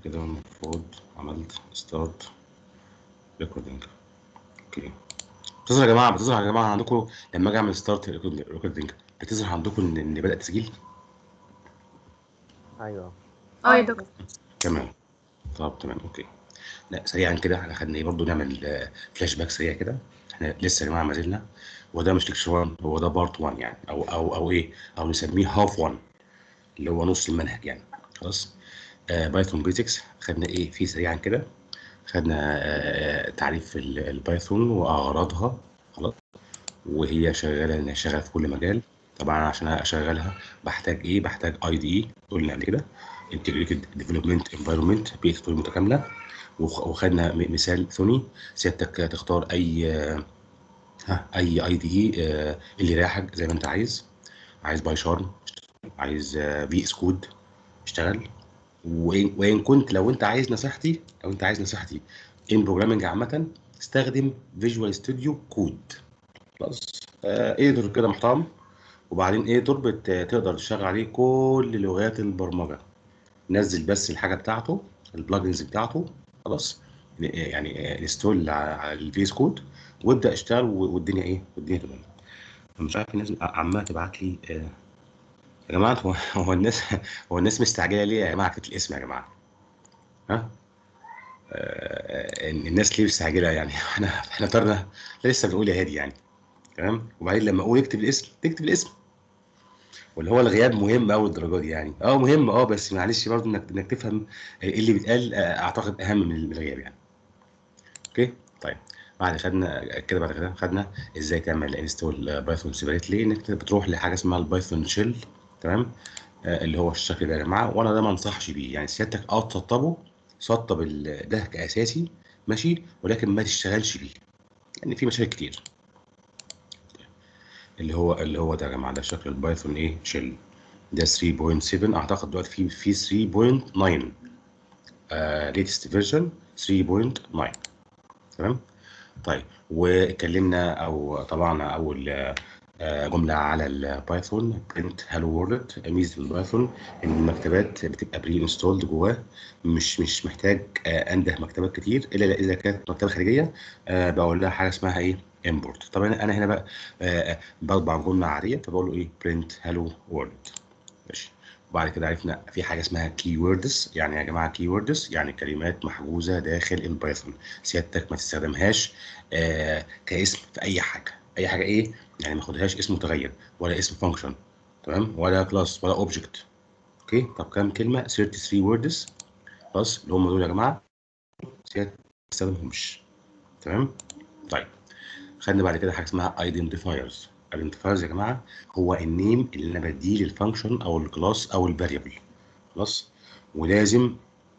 كده المفروض عملت ستارت ريكوردنج اوكي بتظهر يا جماعه بتظهر يا جماعه عندكم لما اجي اعمل ستارت ريكوردنج بتظهر عندكم ان ان بدا تسجيل ايوه اه يا دكتور تمام طب تمام اوكي لا سريعا كده احنا خدنا ايه برضه نعمل آه، فلاش باك سريع كده احنا لسه يا جماعه ما زلنا وده مش ليكشر 1 هو ده بارت 1 يعني او او او ايه او نسميه هاف 1 اللي هو نص المنهج يعني خلاص آه بايثون بيزكس خدنا ايه فيه سريعا كده خدنا آه تعريف ال- البايثون واغراضها خلاص وهي شغاله انها شغاله في كل مجال طبعا عشان اشغلها بحتاج ايه بحتاج اي دي اي قلنا قبل كده انتجريتد ديفلوبمنت انفايرمنت بيئه تطوير متكامله وخ- وخدنا م- مثال ثاني سيادتك تختار اي آه، ها اي اي دي اي اللي يريحك زي ما انت عايز عايز باي شارم عايز في اس كود اشتغل وإن, وان كنت لو انت عايز نصيحتي لو انت عايز نصيحتي ان بروجرامنج عامه استخدم فيجوال ستوديو كود خلاص ايديتور كده محترم وبعدين ايديتور تقدر تشتغل عليه كل لغات البرمجه نزل بس الحاجه بتاعته البلجنز بتاعته خلاص يعني انستول على الفي اس كود وابدا اشتغل والدنيا ايه والدنيا تمام مش عارف الناس عماله تبعت لي آه، يا جماعه هو هو الناس هو الناس مستعجله ليه يا جماعه كتب الاسم يا جماعه ها آه، الناس ليه مستعجله يعني احنا احنا طرنا لسه بنقول يا هادي يعني تمام وبعدين لما اقول اكتب الاسم تكتب الاسم واللي هو الغياب مهم قوي الدرجه دي يعني اه مهم اه بس معلش برضه انك انك تفهم ايه اللي بيتقال آه، اعتقد اهم من من الغياب يعني اوكي طيب بعد خدنا كده بعد كده خدنا ازاي تعمل انستول بايثون سيبريتلي انك بتروح لحاجه اسمها البايثون شيل تمام آه، اللي هو الشكل ده يا جماعه وانا ده ما انصحش بيه يعني سيادتك اه تسطبه سطب ال- ده كاساسي ماشي ولكن ما تشتغلش بيه يعني في مشاكل كتير اللي هو اللي هو ده يا جماعه ده شكل البايثون ايه شيل ده 3.7 اعتقد دلوقتي في في 3.9 آه ليتست فيرجن 3.9 تمام طيب واتكلمنا او طبعا اول آه، جمله على البايثون برنت هالو وورلد ميزه البايثون ان المكتبات بتبقى بري انستولد جواه مش مش محتاج آه، انده مكتبات كتير الا اذا كانت مكتبه خارجيه آه، بقول لها حاجه اسمها ايه امبورت طبعا انا هنا بقى آه، آه، بطبع جمله عاديه فبقول له ايه برنت هالو وورلد ماشي وبعد كده عرفنا في حاجه اسمها كي ووردز يعني يا جماعه كي ووردز يعني كلمات محجوزه داخل البايثون سيادتك ما تستخدمهاش آه كاسم في اي حاجه اي حاجه ايه يعني ما خدهاش اسم متغير ولا اسم فانكشن تمام ولا كلاس ولا اوبجكت اوكي طب كام كلمه 33 ووردز خلاص اللي هم دول يا جماعه سيادتك ما تستخدمهمش تمام طيب خدنا بعد كده حاجه اسمها ايدنتيفايرز ايدنتيفايرز يا جماعه هو النيم اللي انا بديه للفانكشن او الكلاس او الفاريبل خلاص ولازم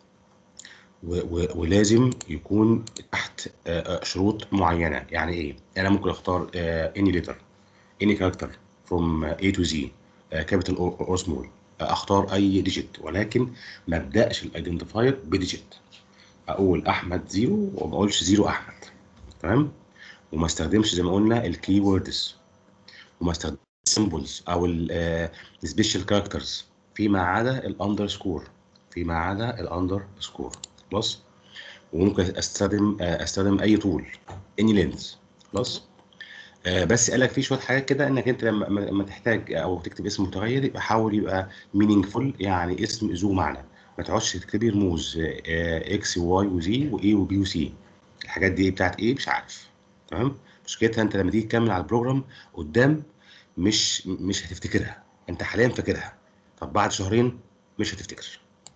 و و ولازم يكون تحت آه، آه، شروط معينه يعني ايه انا ممكن اختار اني ليتر اني كاركتر فروم A to Z كابيتال اور سمول اختار اي ديجيت ولكن ما ابداش الايدنتيفاير بديجيت اقول احمد زيرو وما اقولش زيرو احمد تمام وما استخدمش زي ما قلنا الكي ووردز وما استخدمش سيمبلز او السبيشال كاركترز فيما عدا الاندرسكور فيما عدا الاندر سكور خلاص وممكن استخدم آه، استخدم اي طول اني لينز خلاص آه، بس قال لك في شويه حاجات كده انك انت لما لما لما تحتاج او تكتب اسم متغير يبقى حاول يبقى مينينجفول يعني اسم ذو معنى ما تقعدش تكتبي رموز اكس وواي وزي واي وبي وسي الحاجات دي بتاعت ايه مش عارف تمام مشكلتها انت لما تيجي تكمل على البروجرام قدام مش مش هتفتكرها انت حاليا فاكرها طب بعد شهرين مش هتفتكر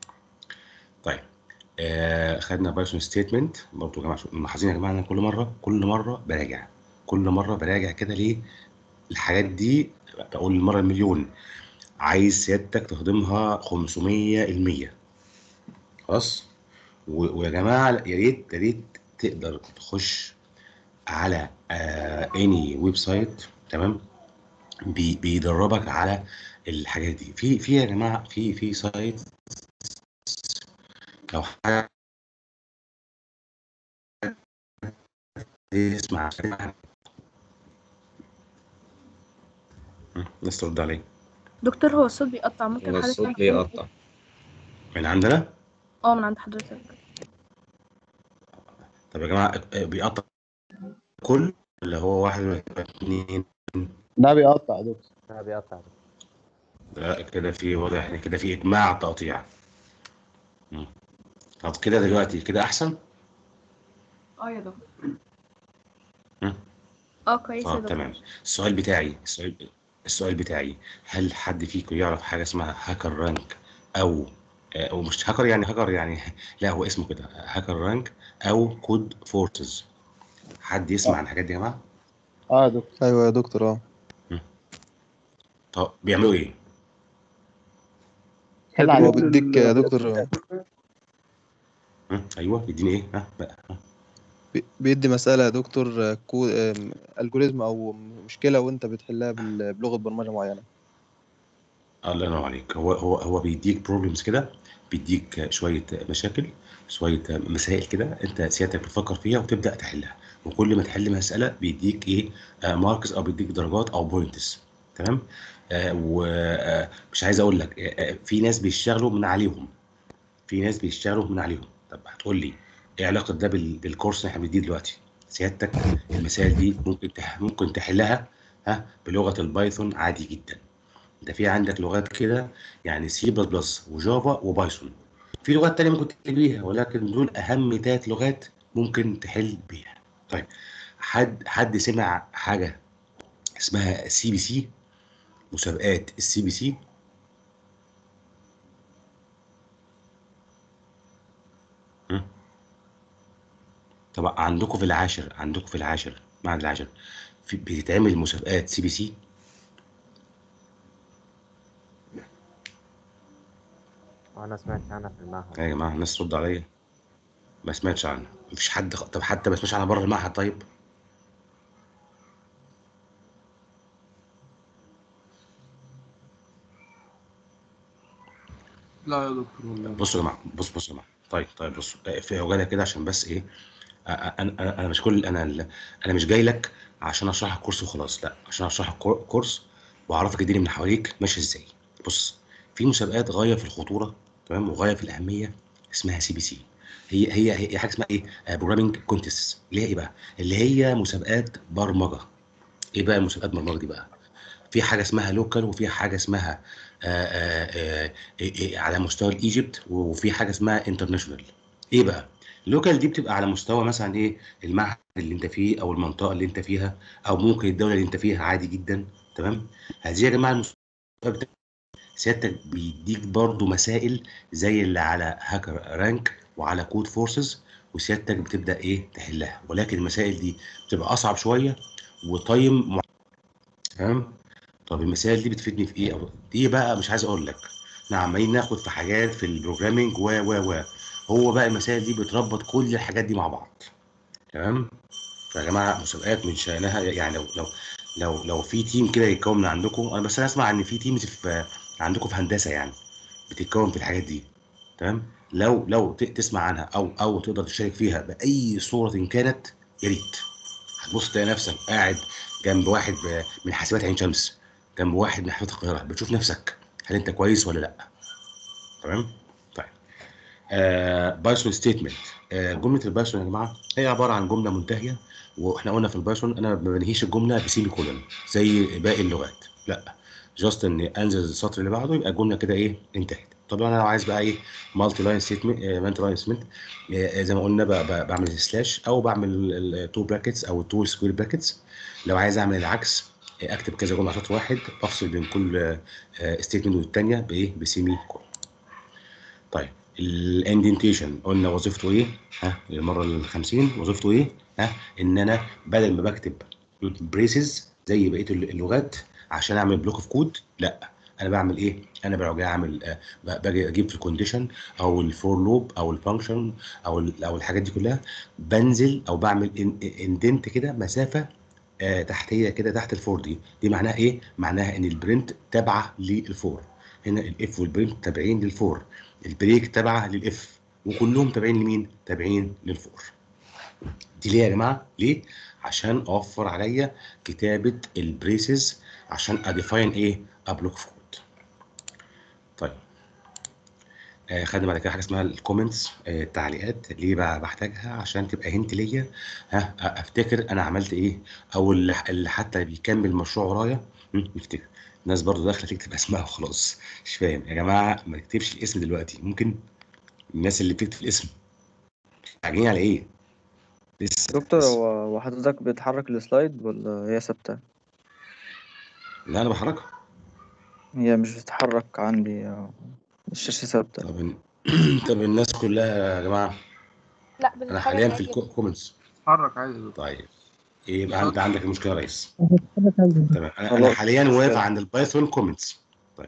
طيب آه خدنا بايثون ستيتمنت برضه يا جماعه شو- ملاحظين يا جماعه انا كل مره كل مره براجع كل مره براجع كده ليه الحاجات دي بقول المره المليون عايز سيادتك تخدمها 500% خلاص و- ويا جماعه يا ريت يا ريت تقدر تخش على اني ويب سايت تمام بي- بيدربك على الحاجات دي في في يا جماعه في في سايت لو حاجه اسمع الناس ترد عليه دكتور هو الصوت بيقطع ممكن هو حضرتك الصوت تعمل بيقطع من عندنا اه من عند حضرتك طب يا جماعه آه، بيقطع كل اللي هو واحد ولا اتنين لا بيقطع يا دكتور لا بيقطع لا كده في واضح ان كده في اجماع تقطيع مم. طب كده دلوقتي كده احسن اه يا دكتور مم. اه كويس يا طب دكتور تمام السؤال بتاعي السؤال السؤال بتاعي هل حد فيكم يعرف حاجه اسمها هاكر رانك او آه، او مش هاكر يعني هاكر يعني لا هو اسمه كده هاكر رانك او كود فورسز حد يسمع عن الحاجات دي يا جماعه اه يا دكتور ايوه يا دكتور اه طب بيعملوا ايه حل هو عليه بيديك يا دكتور مم. ايوه يديني ايه ها بقى ها. بي- بيدي مسألة يا دكتور كو الجوريزم او مشكلة وانت بتحلها بال- بلغة برمجة معينة الله ينور عليك هو هو هو بيديك بروبلمز كده بيديك شويه مشاكل شويه مسائل كده انت سيادتك بتفكر فيها وتبدا تحلها وكل ما تحل مساله بيديك ايه ماركس او بيديك درجات او بوينتس تمام آه ومش عايز اقول لك آه، آه، في ناس بيشتغلوا من عليهم في ناس بيشتغلوا من عليهم طب هتقول لي ايه علاقه ده بال- بالكورس اللي احنا بنديه دلوقتي سيادتك المسائل دي ممكن تح ممكن تحلها ها بلغه البايثون عادي جدا ده في عندك لغات كده يعني سي بلس بلس وجافا وبايثون في لغات تانية ممكن تحل بيها ولكن دول اهم ثلاث لغات ممكن تحل بيها طيب حد حد سمع حاجه اسمها سي بي سي مسابقات السي بي سي طب عندكم في العاشر عندكم في العاشر معهد العاشر في بتتعمل مسابقات سي بي سي وانا سمعت عنها في المعهد يا جماعه الناس ترد عليا ما سمعتش عنها مفيش حد خ... طب حتى ما سمعش عنها بره المعهد طيب لا يا دكتور والله بصوا يا جماعه بص بصوا يا جماعه طيب طيب بصوا آه، في عجاله كده عشان بس ايه آه، آه، انا انا انا مش كل انا ال- انا مش جاي لك عشان اشرح لك كورس وخلاص لا عشان اشرح لك كور- كورس واعرفك الدنيا من حواليك ماشيه ازاي بص في مسابقات غايه في الخطوره تمام وغايه في الاهميه اسمها سي بي سي هي هي هي حاجه اسمها ايه بروجرامينج كونتست اللي هي ايه بقى اللي هي مسابقات برمجه ايه بقى مسابقات برمجه دي بقى في حاجه اسمها لوكال وفي حاجه اسمها آآ آآ آآ على مستوى الايجيبت وفي حاجه اسمها انترناشونال ايه بقى لوكال دي بتبقى على مستوى مثلا ايه المعهد اللي انت فيه او المنطقه اللي انت فيها او ممكن الدوله اللي انت فيها عادي جدا تمام هذه يا جماعه المستوى بتاع سيادتك بيديك برضو مسائل زي اللي على هاكر رانك وعلى كود فورسز وسيادتك بتبدا ايه تحلها ولكن المسائل دي بتبقى اصعب شويه وتايم مع- تمام طب المسائل دي بتفيدني في ايه او دي بقى مش عايز اقول لك احنا عمالين ناخد في حاجات في البروجرامينج و و و هو بقى المسائل دي بتربط كل الحاجات دي مع بعض تمام فيا جماعه مسابقات من شانها يعني لو لو لو لو في تيم كده يتكون من عندكم انا بس انا اسمع ان في تيمز في عندكم في هندسه يعني بتتكون في الحاجات دي تمام لو لو ت- تسمع عنها او او تقدر تشارك فيها باي صوره كانت يا ريت هتبص تلاقي نفسك قاعد جنب واحد ب- من حاسبات عين شمس جنب واحد من حاسبات القاهره بتشوف نفسك هل انت كويس ولا لا تمام طيب آه بايثون ستيتمنت آه جمله البايثون يا جماعه هي عباره عن جمله منتهيه واحنا قلنا في البايثون انا ما بنهيش الجمله بسيمي كولون زي باقي اللغات لا جاست ان انزل السطر اللي بعده يبقى الجمله كده ايه انتهت طبعا انا لو عايز بقى ايه مالتي لاين ستيتمنت مالتي لاين ستيتمنت زي ما قلنا ب- ب- بعمل سلاش او بعمل التو براكتس او التو سكوير براكتس لو عايز اعمل العكس آه، اكتب كذا جمله على سطر واحد بفصل بين كل ستيتمنت والثانيه بايه بسيمي كولون طيب الاندنتيشن قلنا وظيفته ايه ها المره ال 50 وظيفته ايه ها ان انا بدل ما بكتب بريسز زي بقيه اللغات عشان اعمل بلوك اوف كود لا انا بعمل ايه انا برجع اعمل آه، ب- باجي اجيب في الكونديشن او الفور لوب او الفانكشن او ال- او الحاجات دي كلها بنزل او بعمل اندنت كده مسافه آه، تحتيه كده تحت الفور دي دي معناها ايه معناها ان البرنت تابعه للفور هنا الاف والبرنت تابعين للفور البريك تابعه للاف وكلهم تابعين لمين تابعين للفور دي ليه يا جماعه ليه عشان اوفر عليا كتابه البريسز عشان اديفاين ايه ابلوك في كود طيب آه، خدنا بعد كده حاجه اسمها الكومنتس التعليقات ليه بقى بحتاجها عشان تبقى هنت ليا ها أ- افتكر انا عملت ايه او اللي اللي حتى بيكمل المشروع ورايا م، يفتكر الناس برضو داخله تكتب اسمها وخلاص مش فاهم يا جماعه ما تكتبش الاسم دلوقتي ممكن الناس اللي بتكتب الاسم عاجبين على ايه لسه دكتور لسه. هو هو حضرتك بتحرك السلايد ولا هي ثابتة؟ لا انا بحركها هي مش بتتحرك عندي آه، الشاشة ثابتة طب طب الناس كلها يا جماعه لا انا بنتحرك حاليا في عادي. الكومنتس اتحرك عادي يا دكتور طيب يبقى انت عندك المشكله يا ريس تمام انا أنا خلاص، حاليا مش واقف مشكلة. عند البايثون كومنتس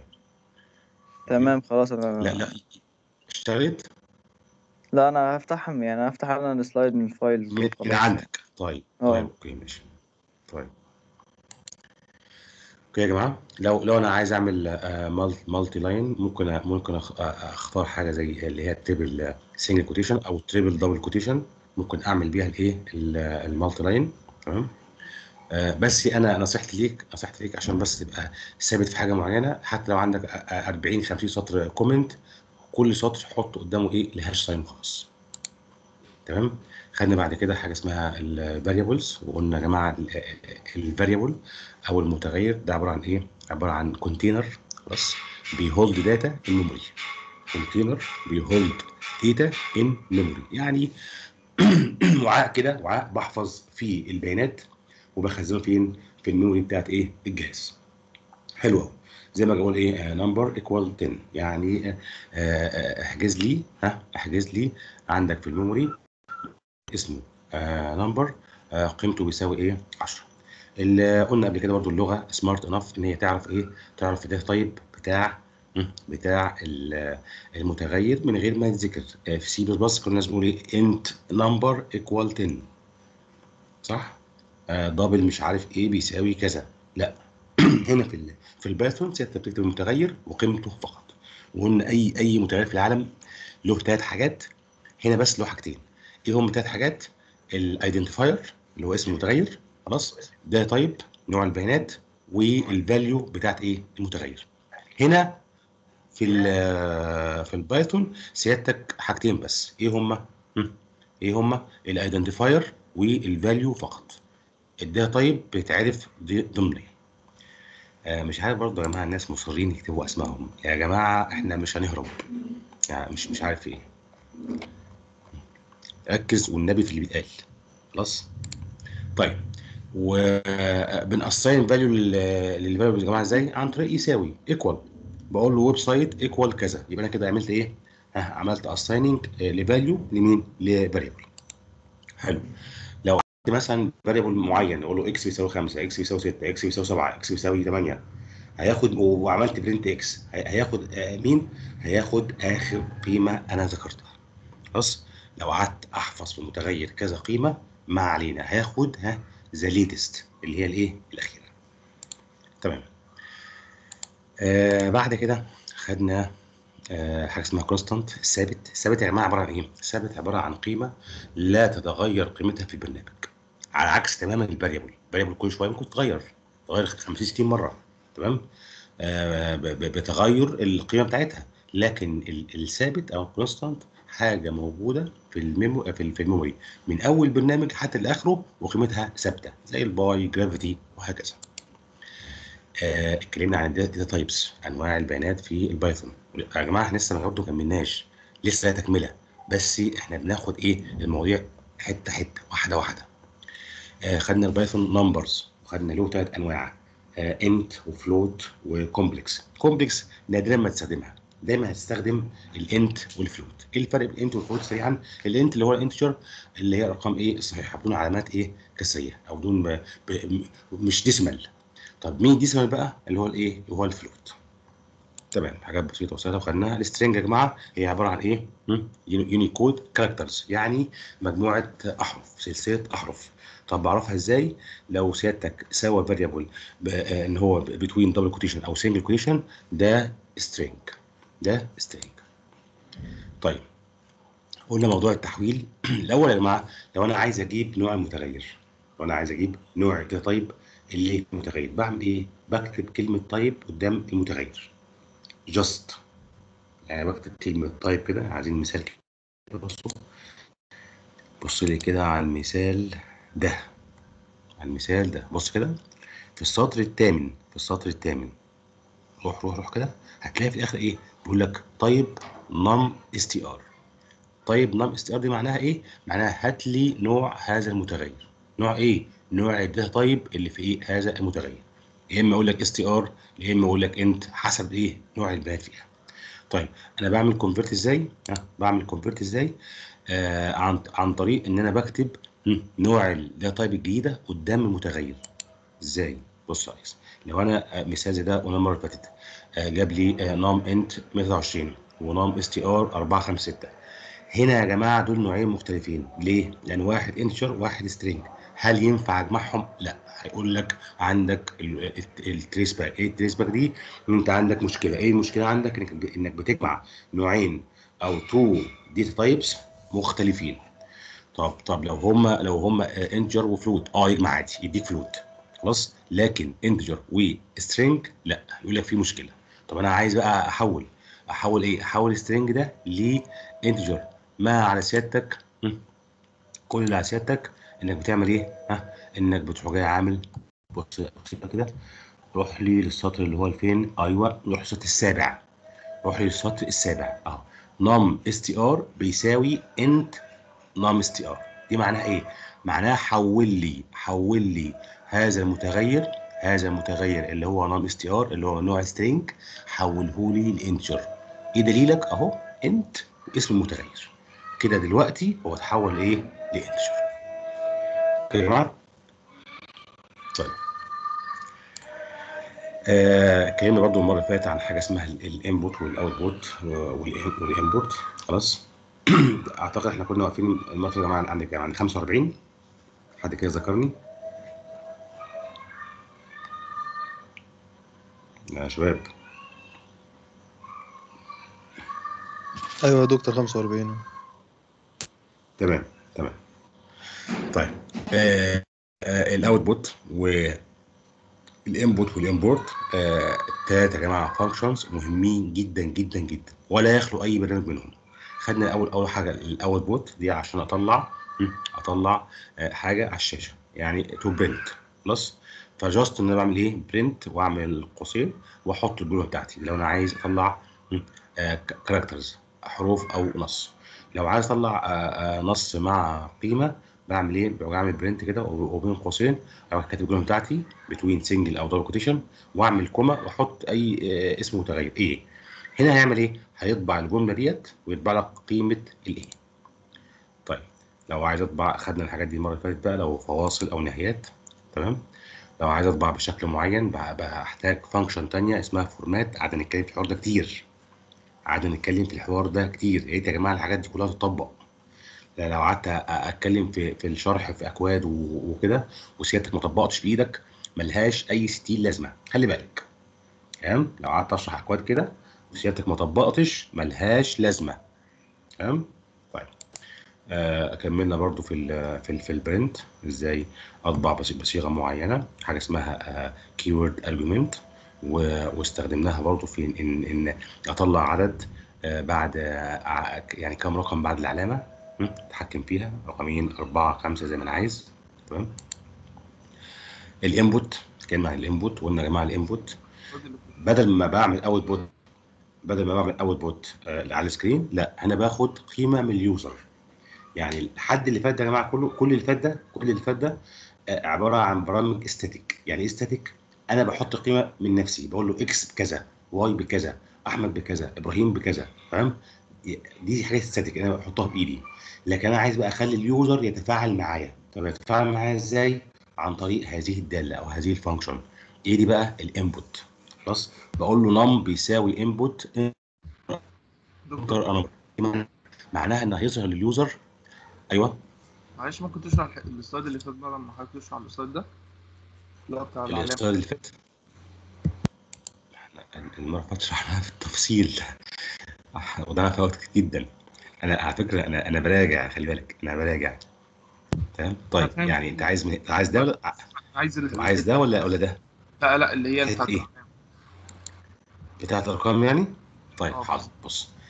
تمام خلاص أنا لا لا اشتغلت لا أنا هفتحهم يعني هفتح أنا السلايد من الفايل من, من خلاص. عندك طيب اه. طيب اوكي ماشي طيب اوكي يا جماعه لو لو انا عايز اعمل مالتي لاين ممكن أ- ممكن أخ- أ- اختار حاجه زي اللي هي التريبل سنجل كوتيشن او تريبل دبل كوتيشن ممكن اعمل بيها الايه المالتي لاين تمام آه، بس انا نصيحتي ليك نصيحتي ليك عشان بس تبقى ثابت في حاجه معينه حتى لو عندك آه، آه، 40 50 سطر كومنت كل سطر حط قدامه ايه الهاش ساين خاص تمام خدنا بعد كده حاجه اسمها الفاريبلز وقلنا يا جماعه الفاريبل او المتغير ده عباره عن ايه عباره عن كونتينر خلاص بيهولد داتا ان ميموري كونتينر بيهولد داتا ان ميموري يعني وعاء كده وعاء بحفظ فيه البيانات وبخزنه فين في الميموري بتاعت ايه الجهاز حلو قوي زي ما بقول ايه نمبر ايكوال 10 يعني آه، آه، احجز لي ها احجز لي عندك في الميموري اسمه نمبر قيمته بيساوي ايه 10 اللي قلنا قبل كده برضو اللغه سمارت انف ان هي تعرف ايه تعرف ده طيب بتاع مم، بتاع ال- المتغير من غير ما يتذكر آه، في سي بلس بلس كنا بنقول ايه انت نمبر ايكوال 10 صح آه دبل مش عارف ايه بيساوي كذا لا هنا في ال في البايثون سيادتك بتكتب المتغير وقيمته فقط وقلنا اي اي متغير في العالم له ثلاث حاجات هنا بس له حاجتين ايه هم ثلاث حاجات الايدنتيفاير اللي هو اسم المتغير خلاص ده تايب نوع البيانات والفاليو بتاعت ايه المتغير هنا في ال في البايثون سيادتك حاجتين بس ايه هما هم؟ ايه هما الايدنتيفاير والفاليو فقط الداتا تايب بيتعرف ضي- ضمنيا آه مش عارف برضه يا جماعه الناس مصرين يكتبوا اسمائهم يا جماعه احنا مش هنهرب يعني مش مش عارف ايه ركز والنبي في اللي بيتقال خلاص طيب وبنأساين فاليو للفاليو يا جماعه ازاي عن طريق يساوي ايكوال بقول له ويب سايت ايكوال كذا يبقى انا كده عملت ايه ها عملت اسايننج لفاليو لمين لفاريبل حلو لو عندي مثلا فاريبل معين اقول له اكس بيساوي 5 اكس بيساوي 6 اكس بيساوي 7 اكس بيساوي 8 هياخد وعملت برنت اكس هياخد آه، مين هياخد اخر قيمه انا ذكرتها خلاص لو قعدت احفظ في المتغير كذا قيمه ما علينا هياخد ها ذا ليتست اللي هي الايه الاخيره تمام آه بعد كده خدنا آه حاجه اسمها كونستانت ثابت ثابت يا جماعه عباره عن ايه ثابت عباره عن قيمه لا تتغير قيمتها في البرنامج على عكس تماما الفاريبل الفاريبل كل شويه ممكن تتغير تتغير 50 60 مره تمام آه ب- ب- بتغير القيمه بتاعتها لكن ال- الثابت او الكونستانت حاجه موجوده في الميمو في ال- في الميموري من اول برنامج حتى لاخره وقيمتها ثابته زي الباي جرافيتي وهكذا آه، اتكلمنا عن الداتا تايبس انواع البيانات في البايثون يا جماعه احنا لسه برضه ما كملناش لسه لا تكمله بس احنا بناخد ايه المواضيع حته حته واحده واحده آه خدنا البايثون نمبرز وخدنا له ثلاث انواع انت وفلوت وكومبلكس كومبلكس نادرا ما تستخدمها دايما هتستخدم الانت والفلوت ايه الفرق بين الانت والفلوت سريعا الانت اللي هو الانتجر اللي هي ارقام ايه الصحيحه بدون علامات ايه كسريه او بدون ب... ب... مش ديسمال طب مين ديسمال بقى اللي هو الايه اللي هو الفلوت تمام حاجات بسيطه وسهله وخدناها السترنج يا جماعه هي عباره عن ايه يونيكود كاركترز يعني مجموعه احرف سلسله احرف طب بعرفها ازاي لو سيادتك سوى فاريبل ان هو بتوين دبل كوتيشن او سنجل كوتيشن ده سترينج ده سترينج طيب قلنا موضوع التحويل الاول يا جماعه لو انا عايز اجيب نوع المتغير لو انا عايز اجيب نوع كده طيب اللي متغير بعمل ايه بكتب كلمه طيب قدام المتغير جاست يعني بكتب كلمه تايب كده عايزين مثال كده بصوا بص لي كده على المثال ده على المثال ده بص كده في السطر الثامن في السطر الثامن روح روح روح كده هتلاقي في الاخر ايه بيقول لك طيب نم اس تي ار طيب نم اس تي ار دي معناها ايه معناها هات لي نوع هذا المتغير نوع ايه نوع ده طيب اللي في ايه هذا المتغير يا اما اقول لك اس تي ار يا اما اقول لك انت حسب ايه نوع البيانات فيها طيب انا بعمل كونفرت ازاي ها بعمل كونفرت ازاي آه عن عن طريق ان انا بكتب مم، نوع الداتا تايب الجديده قدام المتغير ازاي بص يا ريس لو انا آه، مثال زي ده قلنا المره اللي فاتت آه، جاب لي آه، نام انت 123 ونام اس تي ار 456 هنا يا جماعه دول نوعين مختلفين ليه؟ لان واحد انتشر وواحد سترينج هل ينفع اجمعهم؟ لا هيقول لك عندك التريس باك ايه التريس باك دي؟ انت عندك مشكله ايه المشكله عندك انك انك بتجمع نوعين او تو داتا تايبس مختلفين طب طب لو هم لو هم انتجر وفلوت اه يجمع عادي يديك فلوت خلاص لكن انتجر وسترينج لا يقول لك في مشكله طب انا عايز بقى احول احول ايه احول السترينج ده لانتجر ما على سيادتك هم، كل اللي على سيادتك انك بتعمل ايه ها انك بتروح جاي عامل بص بص بقى كده روح لي للسطر اللي هو الفين ايوه روح للسطر السابع روح لي للسطر السابع اهو نم اس تي ار بيساوي انت نام اس تي ار دي معناها ايه معناها حول لي حول لي هذا المتغير هذا المتغير اللي هو نام اس تي ار اللي هو نوع سترينج حوله لي لانتجر ايه دليلك اهو انت اسم المتغير كده دلوقتي هو اتحول ايه لانتجر كده يا جماعه طيب آه اتكلمنا برضو المره اللي فاتت عن حاجه اسمها الانبوت والاوتبوت والانبوت خلاص اعتقد احنا كنا واقفين المره اللي فاتت يا جماعه عند كام عند 45 حد كده ذكرني يا شباب ايوه يا دكتور 45 تمام تمام طيب آه آه الاوتبوت والانبوت والامبورت آه التلاته يا جماعه فانكشنز مهمين جدا جدا جدا ولا يخلو اي برنامج منهم خدنا اول اول حاجه الاوتبوت دي عشان اطلع م، اطلع آه حاجه على الشاشه يعني تو برنت خلاص فجاست ان انا بعمل ايه برنت واعمل قوسين واحط الجمله بتاعتي لو انا عايز اطلع كاركترز حروف او نص لو عايز اطلع آه، آه، نص مع قيمه بعمل ايه؟ بعمل برنت كده وب- وبين قوسين اروح كاتب الجمله بتاعتي بتوين سنجل او دبل كوتيشن واعمل كوما واحط اي آه، اسم متغير ايه هنا هيعمل ايه؟ هيطبع الجمله ديت ويطبع لك قيمه الايه طيب لو عايز اطبع خدنا الحاجات دي المره اللي فاتت بقى لو فواصل او نهايات تمام لو عايز اطبع بشكل معين بح- بحتاج فانكشن تانية اسمها فورمات قعدنا نتكلم في الحوار ده كتير قعدنا نتكلم في الحوار ده كتير يا ريت يا جماعه الحاجات دي كلها تطبق لا لو قعدت أ- اتكلم في في الشرح في اكواد و- وكده وسيادتك ما طبقتش بايدك ملهاش اي ستيل لازمه خلي بالك تمام لو قعدت اشرح اكواد كده وسيادتك ما طبقتش ملهاش لازمه تمام طيب آه كملنا برضو في ال في ال في البرنت ازاي اطبع بص- بصيغه معينه حاجه اسمها كيورد ارجيومنت واستخدمناها برضو في ان ان اطلع عدد آه بعد آه ع- يعني كام رقم بعد العلامه م? اتحكم فيها رقمين أربعة خمسة زي ما أنا عايز تمام الانبوت اتكلمنا عن الانبوت وقلنا يا جماعة الانبوت بدل ما بعمل اوت بوت بدل ما بعمل اوت بوت على السكرين لا انا باخد قيمة من اليوزر يعني الحد اللي فات ده يا جماعة كله كل اللي فات ده كل اللي فات ده آه، عبارة عن برامج استاتيك يعني ايه استاتيك انا بحط قيمة من نفسي بقول له اكس بكذا واي بكذا احمد بكذا ابراهيم بكذا فاهم دي حاجات استاتيك انا بحطها بايدي لكن انا عايز بقى اخلي اليوزر يتفاعل معايا طب يتفاعل معايا ازاي عن طريق هذه الداله او هذه الفانكشن ايه دي بقى الانبوت خلاص بقول له نم بيساوي انبوت دكتور انا معناها ان هيظهر لليوزر ايوه معلش ممكن تشرح الح- السلايد اللي فات بقى لما حضرتك تشرح السلايد ده اللي هو بتاع العلامة الاستاذ اللي فات احنا المره اللي فاتت شرحناها في التفصيل وده فوات جدا انا على فكره انا انا براجع خلي بالك انا براجع تمام طيب فاهم. يعني انت عايز من... عايز ده ولا عايز ال... عايز ده ولا ولا ده لا لا اللي هي حتة بتاعت إيه؟ العلامة. بتاعت ارقام يعني طيب آه. حاضر بص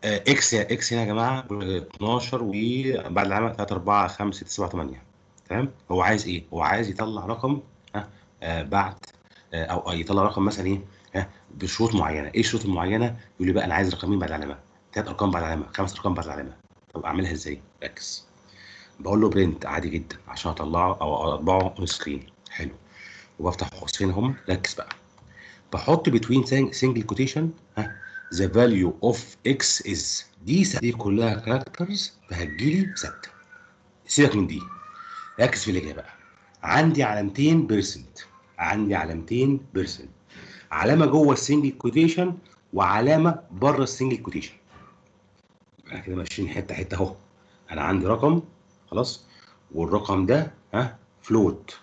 آه، اكس اكس هنا يا جماعه 12 وبعد العلامه 3 4 5 6 7 8 تمام هو عايز ايه؟ هو عايز يطلع رقم ها آه بعد آه او أو يطلع رقم مثلا ايه؟ ها بشروط معينه، ايه الشروط المعينه؟ يقول لي بقى انا عايز رقمين بعد العلامه، ثلاث ارقام بعد العلامه، خمس ارقام بعد العلامه، طب اعملها ازاي؟ ركز بقول له برنت عادي جدا عشان اطلعه او اطبعه اون سكرين حلو وبفتح قوسين هم ركز بقى بحط بتوين سنجل كوتيشن ها the value of x is دي س- دي كلها كاركترز فهتجيلي ثابته سيبك من دي ركز في اللي جاي بقى عندي علامتين بيرسنت عندي علامتين بيرسنت علامه جوه السنجل كوتيشن وعلامه بره السنجل كوتيشن احنا كده ماشيين حته حته اهو انا عندي رقم خلاص والرقم ده ها فلوت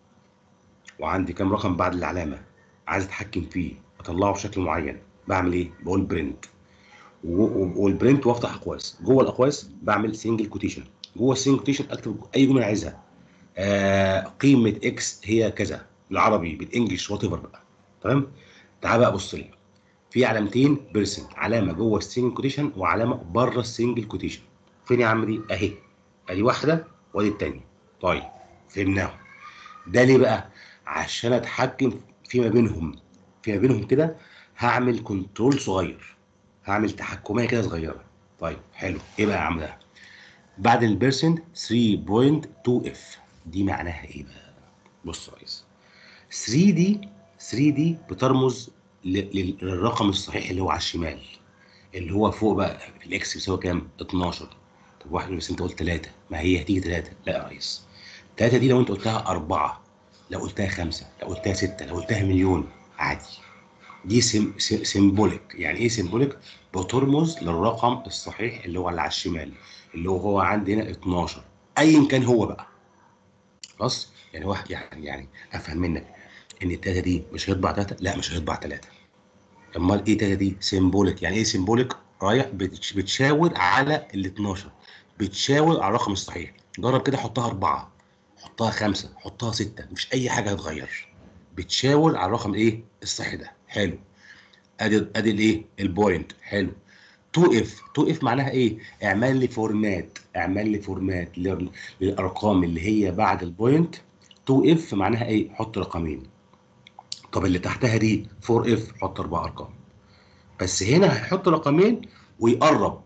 وعندي كام رقم بعد العلامه عايز اتحكم فيه اطلعه بشكل معين بعمل ايه بقول برنت والبرنت وافتح اقواس جوه الاقواس بعمل سنجل كوتيشن جوه السنجل كوتيشن اكتب اي جمله عايزها آه قيمه اكس هي كذا بالعربي بالانجلش وات ايفر بقى تمام تعال بقى بص لي في علامتين بيرسنت علامه جوه السنجل كوتيشن وعلامه بره السنجل كوتيشن فين يا عم دي اهي ادي واحده وادي الثانيه طيب فهمناهم ده ليه بقى عشان اتحكم فيما بينهم فيما بينهم كده هعمل كنترول صغير هعمل تحكميه كده صغيره طيب حلو ايه بقى يا عم ده بعد البيرسنت 3.2 اف دي معناها ايه بقى بص يا ريس 3 دي 3 دي بترمز ل- لل- للرقم الصحيح اللي هو على الشمال اللي هو فوق بقى الاكس بيساوي كام 12 طب واحد بس انت قلت 3 ما هي هتيجي 3 لا يا ريس 3 دي لو انت قلتها 4 لو قلتها 5 لو قلتها 6 لو قلتها مليون عادي دي سيم سيم سيمبوليك يعني ايه سيمبوليك بترمز للرقم الصحيح اللي هو اللي على الشمال اللي هو هو عندي هنا 12 ايا كان هو بقى خلاص يعني هو يعني يعني افهم منك ان التلاته دي مش هيطبع تلاته لا مش هيطبع تلاته امال ايه تلاته دي سيمبوليك يعني ايه سيمبوليك رايح بتش- بتشاور على ال 12 بتشاور على الرقم الصحيح جرب كده حطها أربعة حطها خمسة حطها ستة مش أي حاجة هتتغير بتشاور على الرقم إيه الصحي ده حلو ادي ادي الايه البوينت حلو 2 اف 2 اف معناها ايه اعمل لي فورمات اعمل لي فورمات لل- للارقام اللي هي بعد البوينت 2 اف معناها ايه حط رقمين طب اللي تحتها دي 4 اف حط اربع ارقام بس هنا هيحط رقمين ويقرب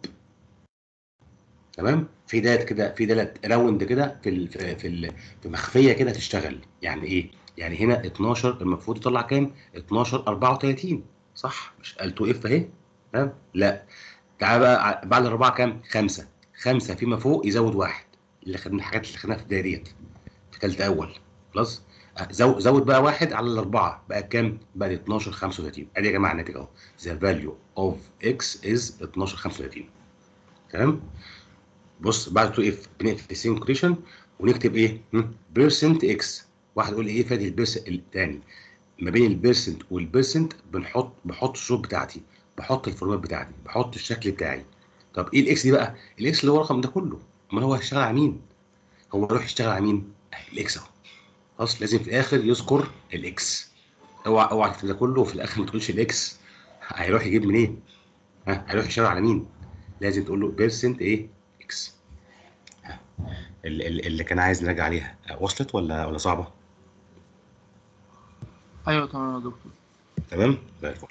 تمام في دات كده في دالت راوند كده في ال في في, ال في مخفيه كده تشتغل يعني ايه يعني هنا 12 المفروض يطلع كام 12 34 صح مش قال 2 اف اهي تمام لا تعال بقى ع- بعد الاربعه كام خمسه خمسه فيما فوق يزود واحد اللي خدنا الحاجات اللي خدناها في البدايه ديت في ثالثه اول خلاص أه، زو- زود بقى واحد على الاربعه بقى كام بقى 12 35 ادي يا جماعه الناتج اهو the value of x is 12 35 تمام بص بعد 2 اف بنقفل السينكريشن ونكتب ايه بيرسنت اكس واحد يقول لي ايه فادي البيرسنت الثاني ما بين البيرسنت والبيرسنت بنحط بحط الشروط بتاعتي بحط الفورمات بتاعتي بحط الشكل بتاعي طب ايه الاكس دي بقى الاكس اللي هو الرقم ده كله امال هو هيشتغل على مين هو يروح يشتغل على مين أهي الاكس اهو خلاص لازم في الاخر يذكر الاكس اوعى اوعى تكتب ده كله وفي الاخر ما تقولش الاكس هيروح يجيب منين ها هيروح يشتغل على مين لازم تقول له بيرسنت ايه اكس ها. ال- ال- اللي كان عايز نراجع عليها وصلت ولا ولا صعبه ايوه تمام يا دكتور تمام زي الفل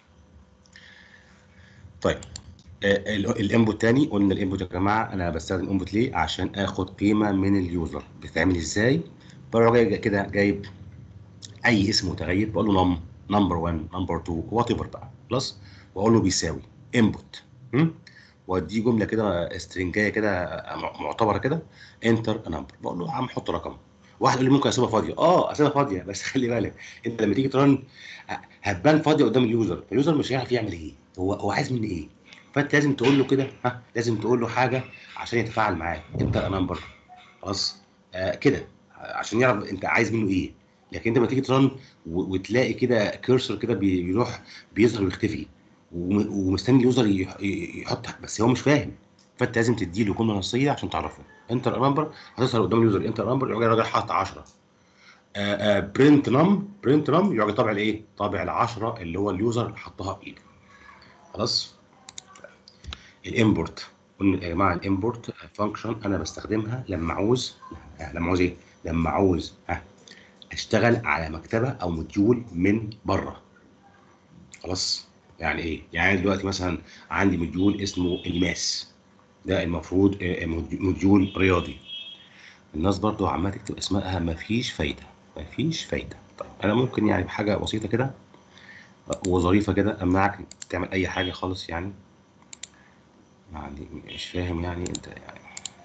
طيب آه، ال- الانبوت تاني قلنا الانبوت يا جماعه انا بستخدم انبوت ليه عشان اخد قيمه من اليوزر بتتعمل ازاي بروح جاي كده جايب اي اسم متغير بقول له نم نمبر 1 نمبر 2 وات ايفر بقى خلاص واقول له بيساوي انبوت واديه جمله كده استرنجايه كده م- معتبره كده انتر نمبر بقول له يا عم حط رقم واحد يقول لي ممكن اسيبها فاضيه اه اسيبها فاضيه بس خلي بالك انت لما تيجي ترن هتبان فاضيه قدام اليوزر اليوزر مش هيعرف يعمل ايه هو هو عايز مني ايه فانت لازم تقول له كده ها لازم تقول له حاجه عشان يتفاعل معاك انت نمبر خلاص آه كده عشان يعرف انت عايز منه ايه لكن انت لما تيجي ترن و- وتلاقي كده كيرسر كده بي- بيروح بيظهر ويختفي وم- ومستني اليوزر يح- ي- يحط بس هو مش فاهم فانت لازم تدي له جمله نصيه عشان تعرفه انتر نمبر هتظهر قدام اليوزر انتر نمبر يروح الراجل حاطط 10 برنت نم برنت نم يروح طابع الايه؟ طابع ال 10 اللي هو اليوزر حطها بايده خلاص الامبورت قلنا يا جماعه الامبورت فانكشن انا بستخدمها لما عاوز لما عاوز ايه لما عاوز ها اشتغل على مكتبه او موديول من بره خلاص يعني ايه يعني دلوقتي مثلا عندي موديول اسمه الماس ده المفروض آه، موديول رياضي الناس برضو عماله تكتب اسمائها مفيش فايده مفيش فايده طيب انا ممكن يعني بحاجه بسيطه كده وظريفه كده امنعك تعمل اي حاجه خالص يعني يعني مش فاهم يعني انت يعني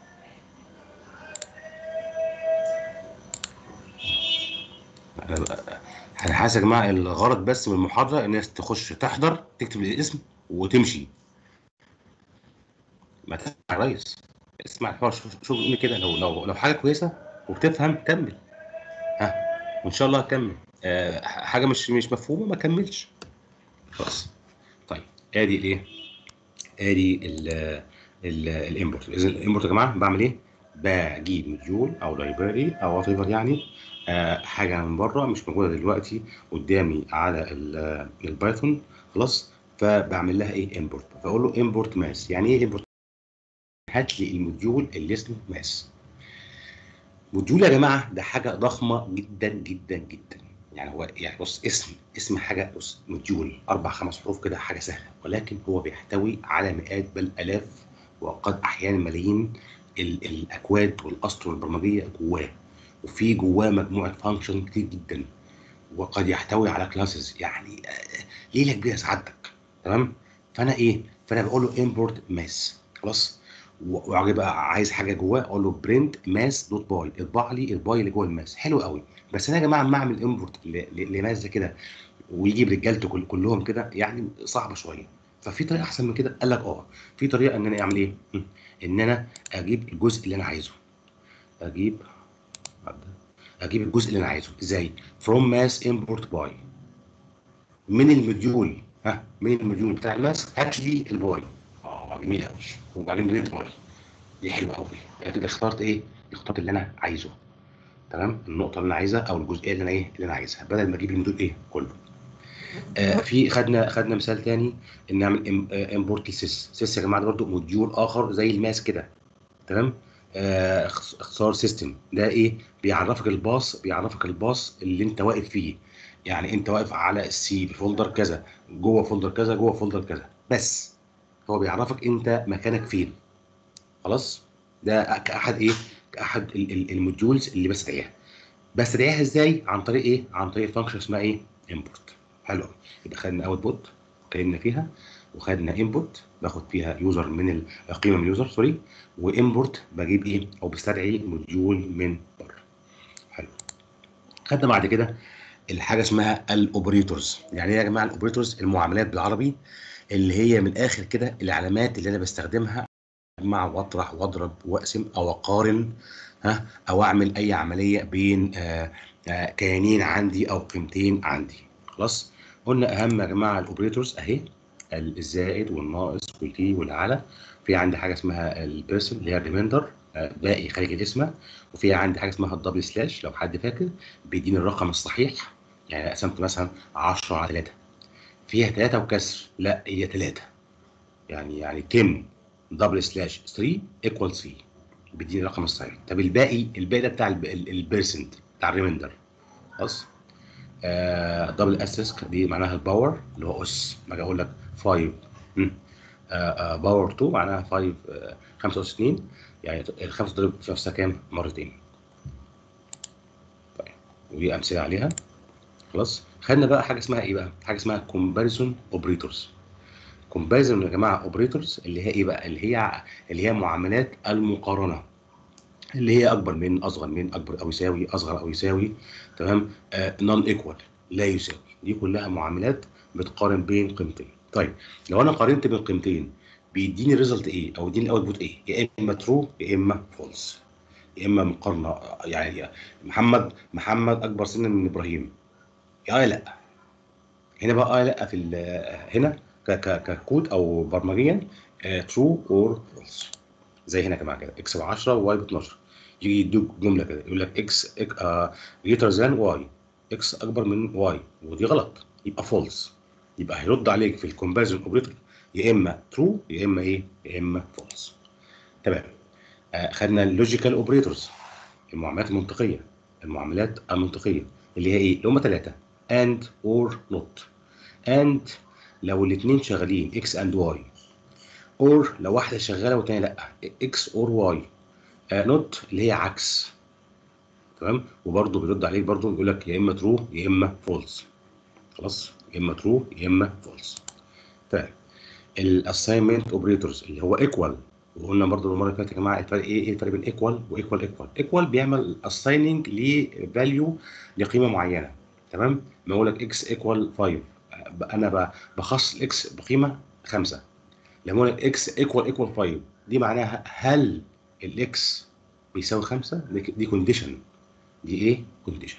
انا بقى- انا حاسس يا جماعه الغرض بس من المحاضره الناس تخش تحضر تكتب الاسم وتمشي ما تسمع يا ريس اسمع الحوار شوف شوف بيقول لي كده لو لو لو حاجه كويسه وبتفهم كمل ها وان شاء الله هكمل آه ح- حاجه مش مش مفهومه ما كملش خلاص طيب ادي الايه ادي ال ال الامبورت اذا الامبورت يا جماعه بعمل ايه بجيب مديول او لايبراري او وات يعني آه حاجه من بره مش موجوده دلوقتي قدامي على ال- البايثون خلاص فبعمل لها ايه امبورت فاقول له امبورت ماس يعني ايه امبورت هات لي الموديول اللي اسمه ماس موديول يا جماعه ده حاجه ضخمه جدا جدا جدا يعني هو يعني بص اسم اسم حاجه بص موديول اربع خمس حروف كده حاجه سهله ولكن هو بيحتوي على مئات بل الاف وقد احيانا ملايين ال- الاكواد والاسطر البرمجيه جواه وفي جواه مجموعه فانكشن كتير جدا وقد يحتوي على كلاسز يعني آه، ليله كبيره سعادتك تمام فانا ايه فانا بقول له امبورت ماس خلاص و- واجي بقى عايز حاجه جواه اقول له برنت ماس دوت باي اطبع لي الباي اللي جوه الماس حلو قوي بس انا يا جماعه اما اعمل امبورت لماس زي كده ويجيب رجالته كل كلهم كده يعني صعبه شويه ففي طريقه احسن من كده قال لك اه في طريقه ان انا اعمل ايه م. ان انا اجيب الجزء اللي انا عايزه اجيب اجيب الجزء اللي انا عايزه ازاي from mass import by من المديول ها من المديول بتاع الماس هات لي الباي اه جميل قوي وبعدين بريد باي دي حلوه قوي كده اخترت ايه اخترت اللي انا عايزه تمام النقطه اللي انا عايزها او الجزئيه اللي انا ايه اللي انا عايزها بدل ما اجيب المديول ايه كله آه في خدنا خدنا مثال تاني ان نعمل امبورت لسيس سيس يا جماعه ده برضه موديول اخر زي الماس كده تمام آه اخ- اختصار سيستم ده ايه بيعرفك الباص بيعرفك الباص اللي انت واقف فيه يعني انت واقف على السي فولدر كذا جوه فولدر كذا جوه فولدر كذا بس هو بيعرفك انت مكانك فين خلاص ده كاحد ايه كاحد ال- ال- الموديولز اللي بستدعيها بستدعيها ازاي عن طريق ايه عن طريق فانكشن اسمها ايه امبورت حلو أوي. يبقى خدنا اوت بوت اتكلمنا فيها وخدنا انبوت باخد فيها يوزر من ال- قيمه من اليوزر سوري وامبورت بجيب ايه او بستدعي موديول من بره حلو خدنا بعد كده الحاجه اسمها الاوبريتورز يعني ايه يا جماعه الاوبريتورز المعاملات بالعربي اللي هي من الاخر كده العلامات اللي انا بستخدمها اجمع واطرح واضرب واقسم او اقارن ها او اعمل اي عمليه بين آه آه كيانين عندي او قيمتين عندي خلاص قلنا اهم يا جماعه الاوبريتورز اهي الزائد والناقص والتي والعلى في عندي حاجه اسمها البيرسون اللي هي الريميندر باقي خارج الاسم وفي عندي حاجه اسمها الدبل سلاش لو حد فاكر بيديني الرقم الصحيح يعني قسمت مثلا 10 على 3 فيها 3 وكسر لا هي 3 يعني يعني 10 دبل سلاش 3 ايكوال 3 بيديني الرقم الصحيح طب الباقي الباقي ده بتاع البيرسنت بتاع الريميندر خلاص دبل اسيسك دي معناها الباور اللي هو اس ما اجي اقول لك 5 باور 2 معناها 5 آه، 65 يعني الخمسه ضرب في نفسها كام مرتين طيب ودي امثله عليها خلاص خدنا بقى حاجه اسمها ايه بقى حاجه اسمها كومباريزون اوبريتورز كومباريزون يا جماعه اوبريتورز اللي هي ايه بقى اللي هي اللي هي معاملات المقارنه اللي هي اكبر من اصغر من اكبر او يساوي اصغر او يساوي تمام نون ايكوال لا يساوي دي كلها معاملات بتقارن بين قيمتين طيب لو انا قارنت بين قيمتين بيديني ريزلت ايه او يديني الاوتبوت ايه يا اما ترو يا اما فولس يا اما مقارنه يعني محمد محمد اكبر سنا من ابراهيم اه لا هنا بقى اه لا في ال- هنا ك- ك- ككود او برمجيا ترو اور فولس زي هنا يا جماعه كده اكس ب 10 وواي ب 12 يجي يدوك جمله كده يقول لك اكس جريتر ذان واي اكس اكبر من واي ودي غلط يبقى فولس يبقى هيرد عليك في الكومباريزون اوبريتور يا اما ترو يا اما ايه يا اما فولس تمام آه خدنا اللوجيكال اوبريتورز المعاملات المنطقيه المعاملات المنطقيه اللي هي ايه اللي هم ثلاثه and or not and لو الاثنين شغالين x and y or لو واحده شغاله والثانيه لا x or y آه not اللي هي عكس تمام وبرضه بيرد عليك برضه يقول لك يا اما ترو يا اما فولس خلاص يا اما ترو يا اما فولس تمام الاساينمنت اوبريتورز اللي هو ايكوال وقلنا برضه المره اللي فاتت يا جماعه الفرق ايه ايه الفرق بين ايكوال وايكوال ايكوال ايكوال بيعمل اسايننج لفاليو لقيمه معينه تمام ما اقول لك اكس ايكوال 5 انا ب- بخصص الاكس بقيمه 5 لما اقول لك اكس ايكوال ايكوال 5 دي معناها هل الاكس بيساوي 5 دي كونديشن دي ايه كونديشن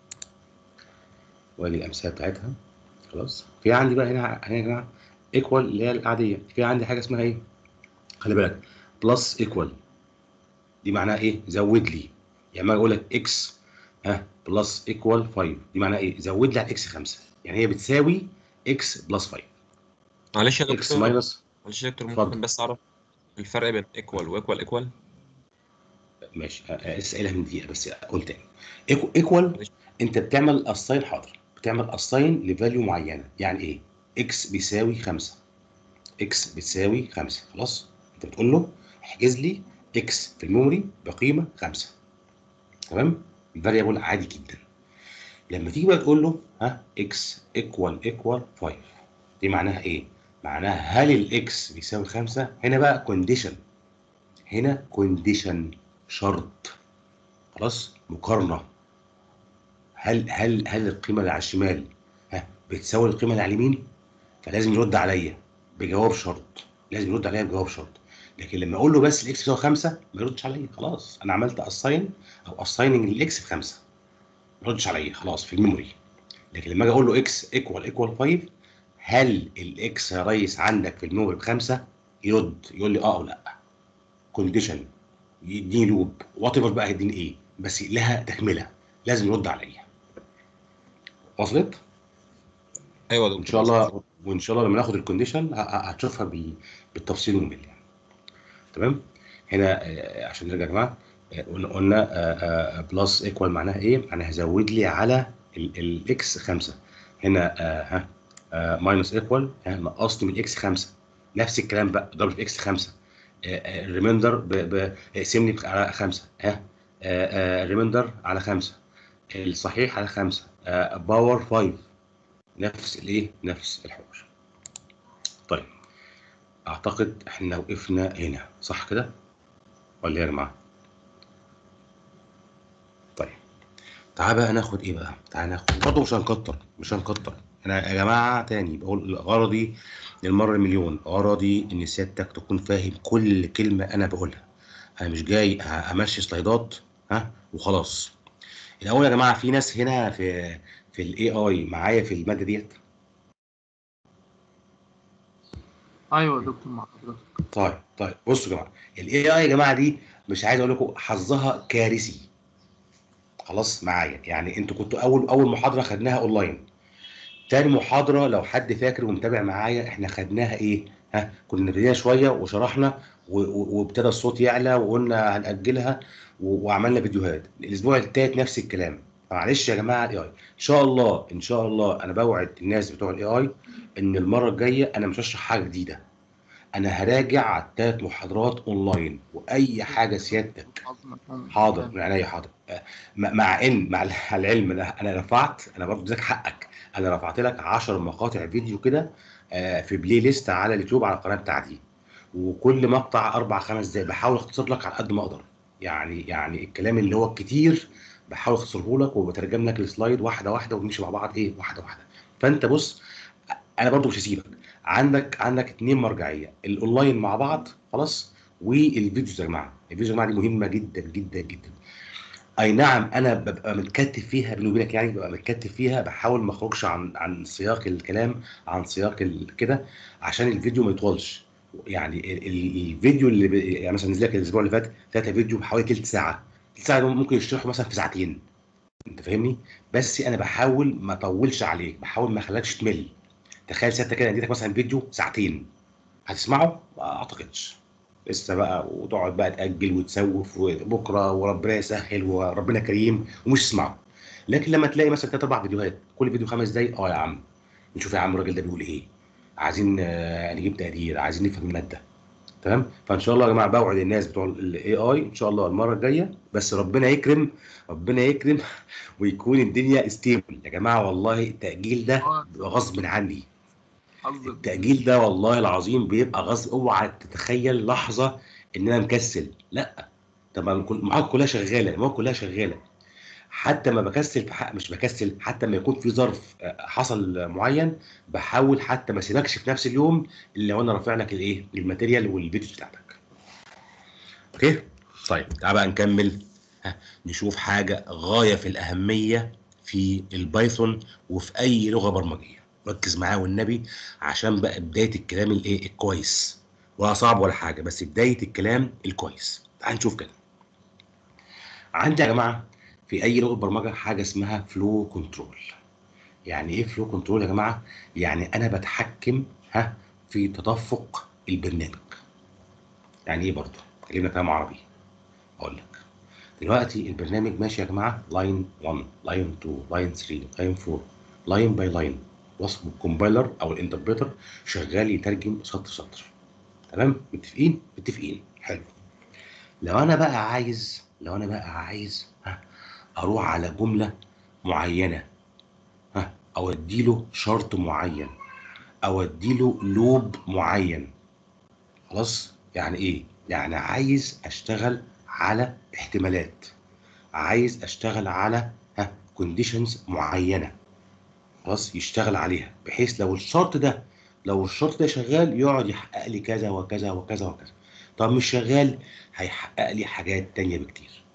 وادي الامثله بتاعتها خلاص في عندي بقى هنا هنا يا جماعه ايكوال اللي هي العاديه في عندي حاجه اسمها ايه خلي بالك بلس ايكوال دي معناها ايه زود لي يعني ما اقول لك اكس ها بلس ايكوال 5 دي معناها ايه زود لي على اكس 5 يعني هي بتساوي اكس بلس 5 معلش يا اكس دكتور ماينس معلش يا دكتور اتفضل. ممكن بس اعرف الفرق بين ايكوال وايكوال ايكوال ماشي أه، أه، لسه قايلها من دقيقه بس اقول تاني ايكوال انت بتعمل اساين حاضر بتعمل اساين لفاليو معينه يعني ايه اكس بيساوي 5 اكس بتساوي 5 خلاص انت بتقول له احجز لي اكس في الميموري بقيمه 5 تمام الفاريبل عادي جدا لما تيجي بقى تقول له ها اكس ايكوال ايكوال 5 دي معناها ايه معناها هل الاكس بيساوي 5 هنا بقى كونديشن هنا كونديشن شرط خلاص مقارنه هل هل هل القيمه اللي على الشمال ها بتساوي القيمه اللي على اليمين فلازم يرد عليا بجواب شرط لازم يرد عليا بجواب شرط لكن لما اقول له بس الاكس بيساوي 5 ما يردش عليا خلاص انا عملت اساين او اسايننج للاكس ب 5 ما يردش عليا خلاص في الميموري لكن لما اجي اقول له اكس ايكوال ايكوال 5 هل الاكس يا ريس عندك في الميموري بخمسه يرد يقول لي اه او لا كونديشن يديني لوب وات ايفر بقى هيديني ايه بس لها تكمله لازم يرد عليا وصلت؟ ايوه يا ان دكتور شاء الله وان شاء الله لما ناخد الكونديشن ه- ه- هتشوفها بال- بالتفصيل الممل يعني تمام هنا آه، عشان نرجع يا جماعه آه، قلنا قلنا بلس ايكوال معناها ايه معناها زود لي على الاكس 5 هنا آه، ها ماينس ايكوال نقصت من الاكس 5 نفس الكلام بقى ضرب في اكس 5 الريميندر اقسم لي على 5 ها الريميندر على 5 الصحيح على 5 باور 5 نفس الايه نفس الحوار طيب اعتقد احنا وقفنا هنا صح كده ولا إيه يا جماعه طيب تعال بقى ناخد ايه بقى تعال ناخد برضه مش هنكتر مش هنكتر انا يا جماعه تاني بقول غرضي للمره المليون غرضي ان سيادتك تكون فاهم كل كلمه انا بقولها انا مش جاي امشي سلايدات ها وخلاص الاول يا جماعه في ناس هنا في في الاي اي معايا في الماده ديت ايوه يا دكتور مع حضرتك طيب طيب بصوا يا جماعه الاي اي يا جماعه دي مش عايز اقول لكم حظها كارثي خلاص معايا يعني انتوا كنتوا اول اول محاضره خدناها اونلاين تاني محاضره لو حد فاكر ومتابع معايا احنا خدناها ايه ها كنا بدينا شويه وشرحنا و- و- وابتدى الصوت يعلى وقلنا هنأجلها و- وعملنا فيديوهات الاسبوع التالت نفس الكلام معلش يا جماعه الاي اي ان شاء الله ان شاء الله انا بوعد الناس بتوع الاي اي ان المره الجايه انا مش هشرح حاجه جديده انا هراجع على الثلاث محاضرات اونلاين واي حاجه سيادتك حاضر من عينيا حاضر آه، مع مع ان مع العلم انا انا رفعت انا برضه اديك حقك انا رفعت لك 10 مقاطع فيديو كده آه، في بلاي ليست على اليوتيوب على القناه بتاعتي وكل مقطع اربع خمس دقايق بحاول اختصر لك على قد ما اقدر يعني يعني الكلام اللي هو الكتير بحاول اختصره لك وبترجم لك السلايد واحده واحده ونمشي مع بعض ايه واحده واحده فانت بص انا برضو مش هسيبك عندك عندك اتنين مرجعيه الاونلاين مع بعض خلاص والفيديوز يا جماعه الفيديوز يا جماعه دي مهمه جدا جدا جدا اي نعم انا ببقى متكتف فيها بيني وبينك يعني ببقى متكتف فيها بحاول ما اخرجش عن عن سياق الكلام عن سياق ال- كده عشان الفيديو ما يطولش يعني ال- ال- الفيديو اللي ب... يعني مثلا نزل لك الاسبوع اللي فات ثلاثه فيديو بحوالي ثلث ساعه ثلث ساعه دول ممكن يشرحوا مثلا في ساعتين انت فاهمني بس انا بحاول ما اطولش عليك بحاول ما اخليكش تمل تخيل سيادتك كده اديتك مثلا فيديو ساعتين هتسمعه؟ ما اعتقدش لسه بقى وتقعد بقى تاجل وتسوف وبكره وربنا يسهل وربنا كريم ومش تسمعه لكن لما تلاقي مثلا ثلاث اربع فيديوهات كل فيديو خمس دقايق اه يا عم نشوف يا عم الراجل ده بيقول ايه عايزين آه، نجيب تقدير عايزين نفهم الماده تمام فان شاء الله يا جماعه بوعد الناس بتوع الاي اي ان شاء الله المره الجايه بس ربنا يكرم ربنا يكرم ويكون الدنيا ستيبل يا جماعه والله التاجيل ده آه. بيبقى غصب عني حظ التأجيل ده والله العظيم بيبقى غصب اوعى تتخيل لحظة ان انا مكسل لا طب ما الكل- المعاد كلها شغالة المواد كلها شغالة حتى ما بكسل في حق مش بكسل حتى ما يكون في ظرف آه، حصل معين بحاول حتى ما اسيبكش في نفس اليوم الا وانا رافع لك الايه الماتيريال والفيديوز بتاعتك اوكي طيب تعال بقى نكمل ها، نشوف حاجة غاية في الأهمية في البايثون وفي أي لغة برمجية ركز معايا والنبي عشان بقى بدايه الكلام الايه الكويس ولا صعب ولا حاجه بس بدايه الكلام الكويس تعال نشوف كده عندي يا جماعه في اي لغه برمجه حاجه اسمها فلو كنترول يعني ايه فلو كنترول يا جماعه يعني انا بتحكم ها في تدفق البرنامج يعني ايه برضه كلمه كلام عربي اقول لك دلوقتي البرنامج ماشي يا جماعه لاين 1 لاين 2 لاين 3 لاين 4 لاين باي لاين واسمه الكومبايلر او الانتربريتر شغال يترجم سطر سطر تمام متفقين متفقين حلو لو انا بقى عايز لو انا بقى عايز ها اروح على جمله معينه ها او اديله شرط معين او اديله لوب معين خلاص يعني ايه يعني عايز اشتغل على احتمالات عايز اشتغل على ها كونديشنز معينه خلاص يشتغل عليها بحيث لو الشرط ده لو الشرط ده شغال يقعد يحقق لي كذا وكذا وكذا وكذا طب مش شغال هيحقق لي حاجات تانية بكتير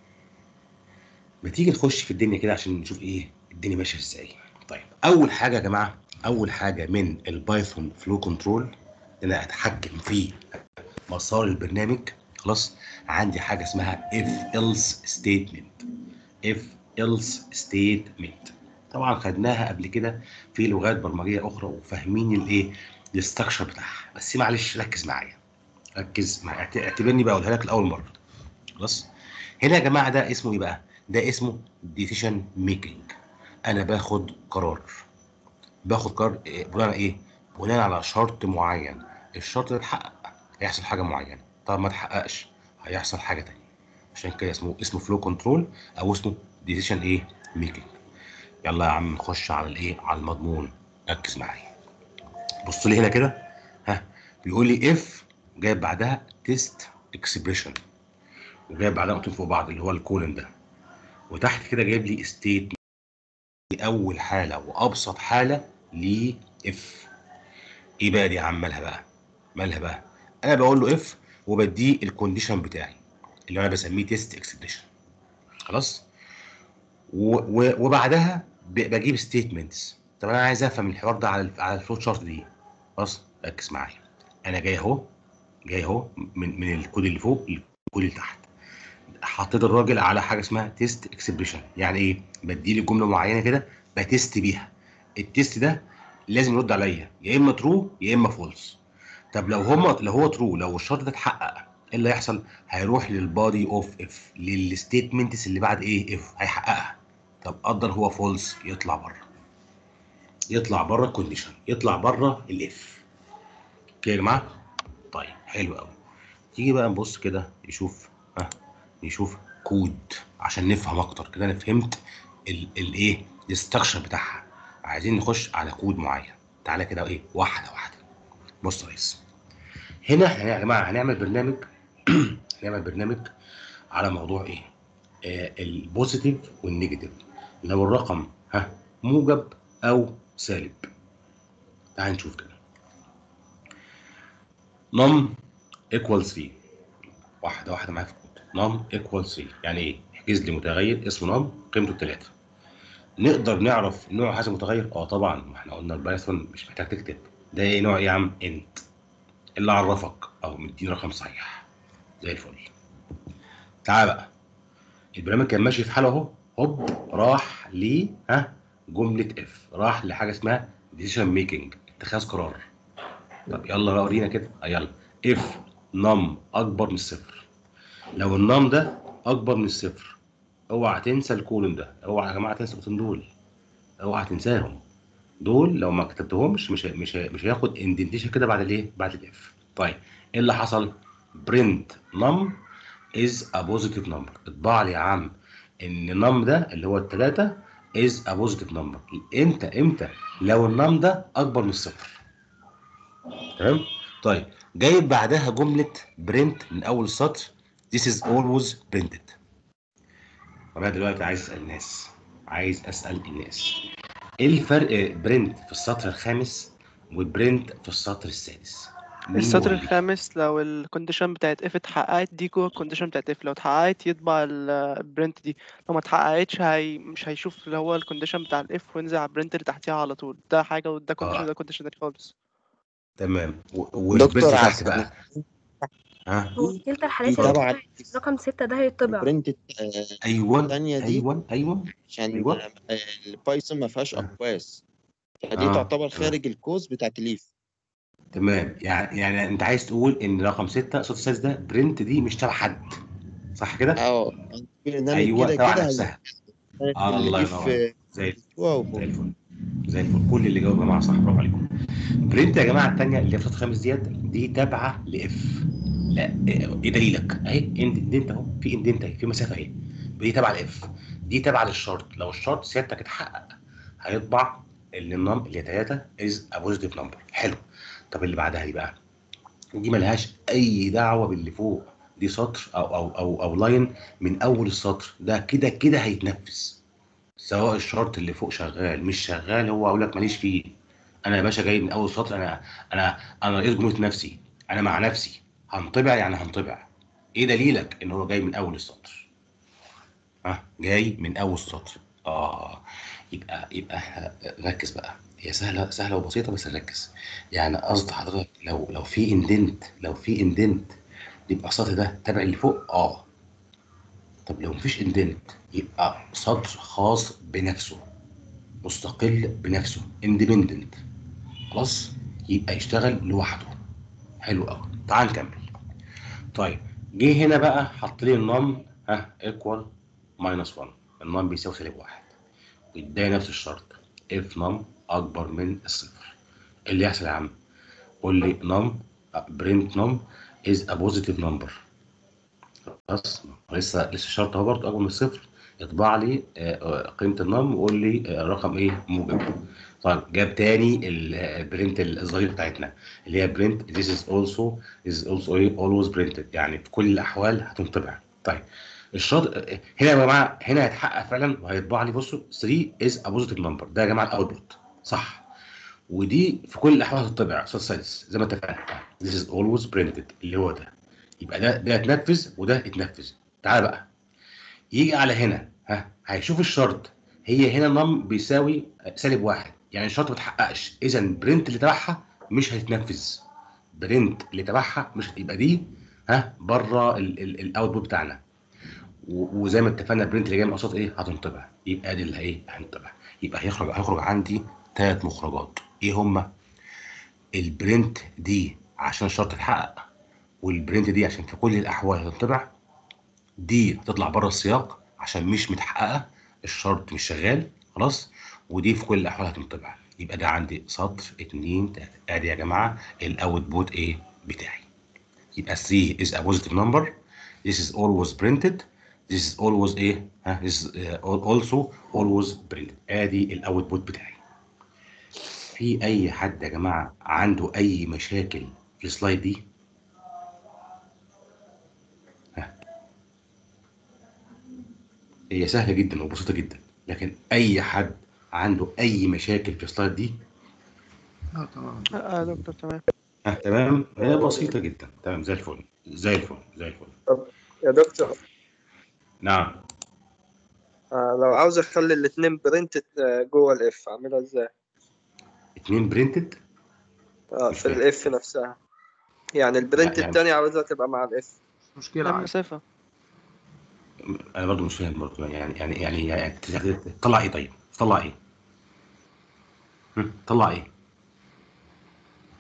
ما تيجي نخش في الدنيا كده عشان نشوف ايه الدنيا ماشيه ازاي طيب اول حاجه يا جماعه اول حاجه من البايثون فلو كنترول ان انا اتحكم في مسار البرنامج خلاص عندي حاجه اسمها if else statement if else statement طبعا خدناها قبل كده في لغات برمجيه اخرى وفاهمين الايه الاستراكشر بتاعها بس معلش ركز معايا ركز معايا اعت- اعتبرني بقولها لك لاول مره خلاص هنا يا جماعه ده اسمه ايه بقى ده اسمه ديسيشن ميكنج انا باخد قرار باخد قرار إيه؟ بناء على ايه بناء على شرط معين الشرط ده اتحقق هيحصل حاجه معينه طب ما اتحققش هيحصل حاجه تانية عشان كده اسمه اسمه فلو كنترول او اسمه ديسيشن ايه ميكنج يلا يا عم نخش على الايه على المضمون ركز معايا بص لي هنا كده ها بيقول لي اف جايب بعدها تيست اكسبريشن وجايب بعدها نقطتين فوق بعض اللي هو الكولن ده وتحت كده جايب لي ستيت اول حاله وابسط حاله ل اف ايه بقى دي يا عم مالها بقى مالها بقى انا بقول له اف وبديه الكونديشن بتاعي اللي انا بسميه تيست اكسبريشن خلاص و- و- وبعدها ب- بجيب ستيتمنتس طب انا عايز افهم الحوار ده على ال- على الفلوت شارت دي خلاص ركز معايا انا جاي اهو جاي اهو من من الكود اللي فوق للكود اللي تحت حطيت الراجل على حاجه اسمها تيست اكسبريشن يعني ايه بديله جمله معينه كده بتست بيها التيست ده لازم يرد عليا يا اما ترو يا اما فولس طب لو هم لو هو ترو لو الشرط ده اتحقق ايه اللي هيحصل هيروح للبادي اوف اف للستيتمنتس اللي بعد ايه اف هيحققها طب قدر هو فولس يطلع بره يطلع بره الكونديشن يطلع بره الاف اوكي يا جماعه طيب حلو قوي تيجي بقى نبص كده نشوف ها نشوف كود عشان نفهم اكتر كده انا فهمت الايه الاستراكشر بتاعها عايزين نخش على كود معين تعالى كده ايه واحده واحده بص يا ريس هنا احنا يا جماعه هنعمل برنامج هنعمل برنامج على موضوع ايه آه البوزيتيف والنيجاتيف لو الرقم ها موجب او سالب تعال نشوف كده نم ايكوال 3 واحده واحده معايا في الكود نم ايكوال 3 يعني ايه احجز لي متغير اسمه نم قيمته 3 نقدر نعرف نوع هذا المتغير اه طبعا ما احنا قلنا البايثون مش محتاج تكتب ده ايه نوع ايه يا عم انت اللي عرفك او مديني رقم صحيح زي الفل تعال بقى البرنامج كان ماشي في حاله اهو هوب راح ل ها جمله اف راح لحاجه اسمها ديسيشن ميكنج اتخاذ قرار طب يلا بقى ورينا كده آه، يلا اف نم اكبر من الصفر لو النم ده اكبر من الصفر اوعى تنسى الكولون ده اوعى يا جماعه تنسى الخطين دول اوعى تنساهم دول لو ما كتبتهمش مش هي- مش هي- مش هياخد اندنتيشن كده بعد الايه بعد الاف طيب ايه اللي حصل برنت نم از ا بوزيتيف نمبر اطبع لي يا عم ان نم ده اللي هو الثلاثه از ا بوزيتيف نمبر امتى امتى لو النم ده اكبر من الصفر تمام طيب جايب بعدها جمله برنت من اول السطر this is always printed طب دلوقتي عايز اسال الناس عايز اسال الناس ايه الفرق برنت في السطر الخامس وبرنت في السطر السادس مين السطر يقول لي؟ الخامس لو الكونديشن بتاعت اف اتحققت دي جوه الكونديشن بتاعت اف لو اتحققت يطبع البرنت دي لو ما اتحققتش هي مش هيشوف اللي هو الكونديشن بتاع الاف وينزل على البرنت اللي تحتيها على طول ده حاجه وده كونديشن آه. وده كونديشن تاني خالص تمام و- والبيت دكتور تحت عشان بقى ها هو في كلتا الحالات دي يا تبع دكتور رقم ستة ده هيطبع البرنت ايوه الثانية دي ايوه ايوه عشان أيوة. آه، البايثون ما فيهاش آه. اقواس فدي آه. تعتبر خارج الكوز بتاعت ليف تمام يعني يعني انت عايز تقول ان رقم 6 صوت السادس ده برنت دي مش تبع حد صح كده؟ اه ان انا ايوه كده تبع كده نفسها هي- الله الليف ينور آه، زي واو زي الفل زي الفل كل اللي جاوب يا جماعه صح برافو عليكم برنت يا جماعه الثانيه اللي في السطر الخامس ديت دي تابعه لاف لا ايه إيه دليلك اهي اندنت اهو في اندنت اهي في مسافه اهي دي تابعه لاف دي تابعه للشرط لو الشرط سيادتك اتحقق هيطبع ان النم اللي 3 از ا بوزيتيف نمبر حلو طب اللي بعدها دي بقى دي ملهاش اي دعوه باللي فوق دي سطر او او او او لاين من اول السطر ده كده كده هيتنفذ سواء الشرط اللي فوق شغال مش شغال هو اقول لك ماليش فيه انا يا باشا جاي من اول سطر انا انا انا رئيس جمهوريه نفسي انا مع نفسي هنطبع يعني هنطبع ايه دليلك ان هو جاي من اول السطر ها جاي من اول السطر اه يبقى يبقى ركز بقى هي سهله سهله وبسيطه بس ركز يعني قصد حضرتك لو لو في اندنت لو في اندنت يبقى السطر ده تابع اللي فوق اه طب لو مفيش اندنت يبقى سطر خاص بنفسه مستقل بنفسه اندبندنت خلاص يبقى يشتغل لوحده حلو قوي تعال نكمل طيب جه هنا بقى حط لي النم ها ايكوال ماينس 1 النم بيساوي سالب واحد واداني نفس الشرط اف نم اكبر من الصفر إيه اللي يحصل يا عم قول لي نم برنت نم از ا بوزيتيف نمبر خلاص لسه لسه الشرط اهو برضه اكبر من الصفر يطبع لي آه، آه، قيمه النم ويقول لي آه، رقم ايه موجب طيب جاب تاني ال- آه، البرنت الظريفه بتاعتنا اللي هي برنت this is also this is also ايه always printed يعني في كل الاحوال هتنطبع طيب الشرط آه، هنا يا جماعه هنا هيتحقق فعلا وهيطبع لي بصوا 3 is a positive number ده يا جماعه الاوتبوت صح ودي في كل الاحوال هتطبع استاذ سادس زي ما اتفقنا this is always printed اللي هو ده يبقى ده ده اتنفذ وده اتنفذ تعال بقى يجي على هنا ها هيشوف الشرط هي هنا نم بيساوي سالب واحد يعني الشرط ما اتحققش اذا برنت اللي تبعها مش هتتنفذ برنت اللي تبعها مش يبقى دي ها بره الاوتبوت بتاعنا و- وزي ما اتفقنا البرنت اللي جاي من قصاد ايه هتنطبع يبقى دي اللي ايه هتنطبع يبقى هيخرج هيخرج عندي ثلاث مخرجات ايه هما البرنت دي عشان الشرط اتحقق والبرنت دي عشان في كل الاحوال هتنطبع دي هتطلع بره السياق عشان مش متحققه الشرط مش شغال خلاص ودي في كل الاحوال هتنطبع يبقى ده عندي سطر اتنين تلاته ادي يا جماعه الاوت بوت ايه بتاعي يبقى 3 is a positive number this is always printed this is always ايه ها this is uh, also always printed ادي الاوت بوت بتاعي في اي حد يا جماعه عنده اي مشاكل في السلايد دي هي سهله جدا وبسيطه جدا لكن اي حد عنده اي مشاكل في السلايد دي اه تمام اه دكتور تمام آه تمام هي بسيطه جدا تمام زي الفل زي الفل زي الفل يا دكتور نعم آه لو عاوز اخلي الاثنين برنت جوه الاف اعملها ازاي؟ اتنين برنتد اه مش في فاهم. الاف نفسها يعني البرنت يعني- التاني عاوزها تبقى مع الاف مشكلة كام عادي مسافة انا برضو مش فاهم برضو يعني يعني يعني, يعني تطلع ايه طيب تطلع ايه هم؟ تطلع ايه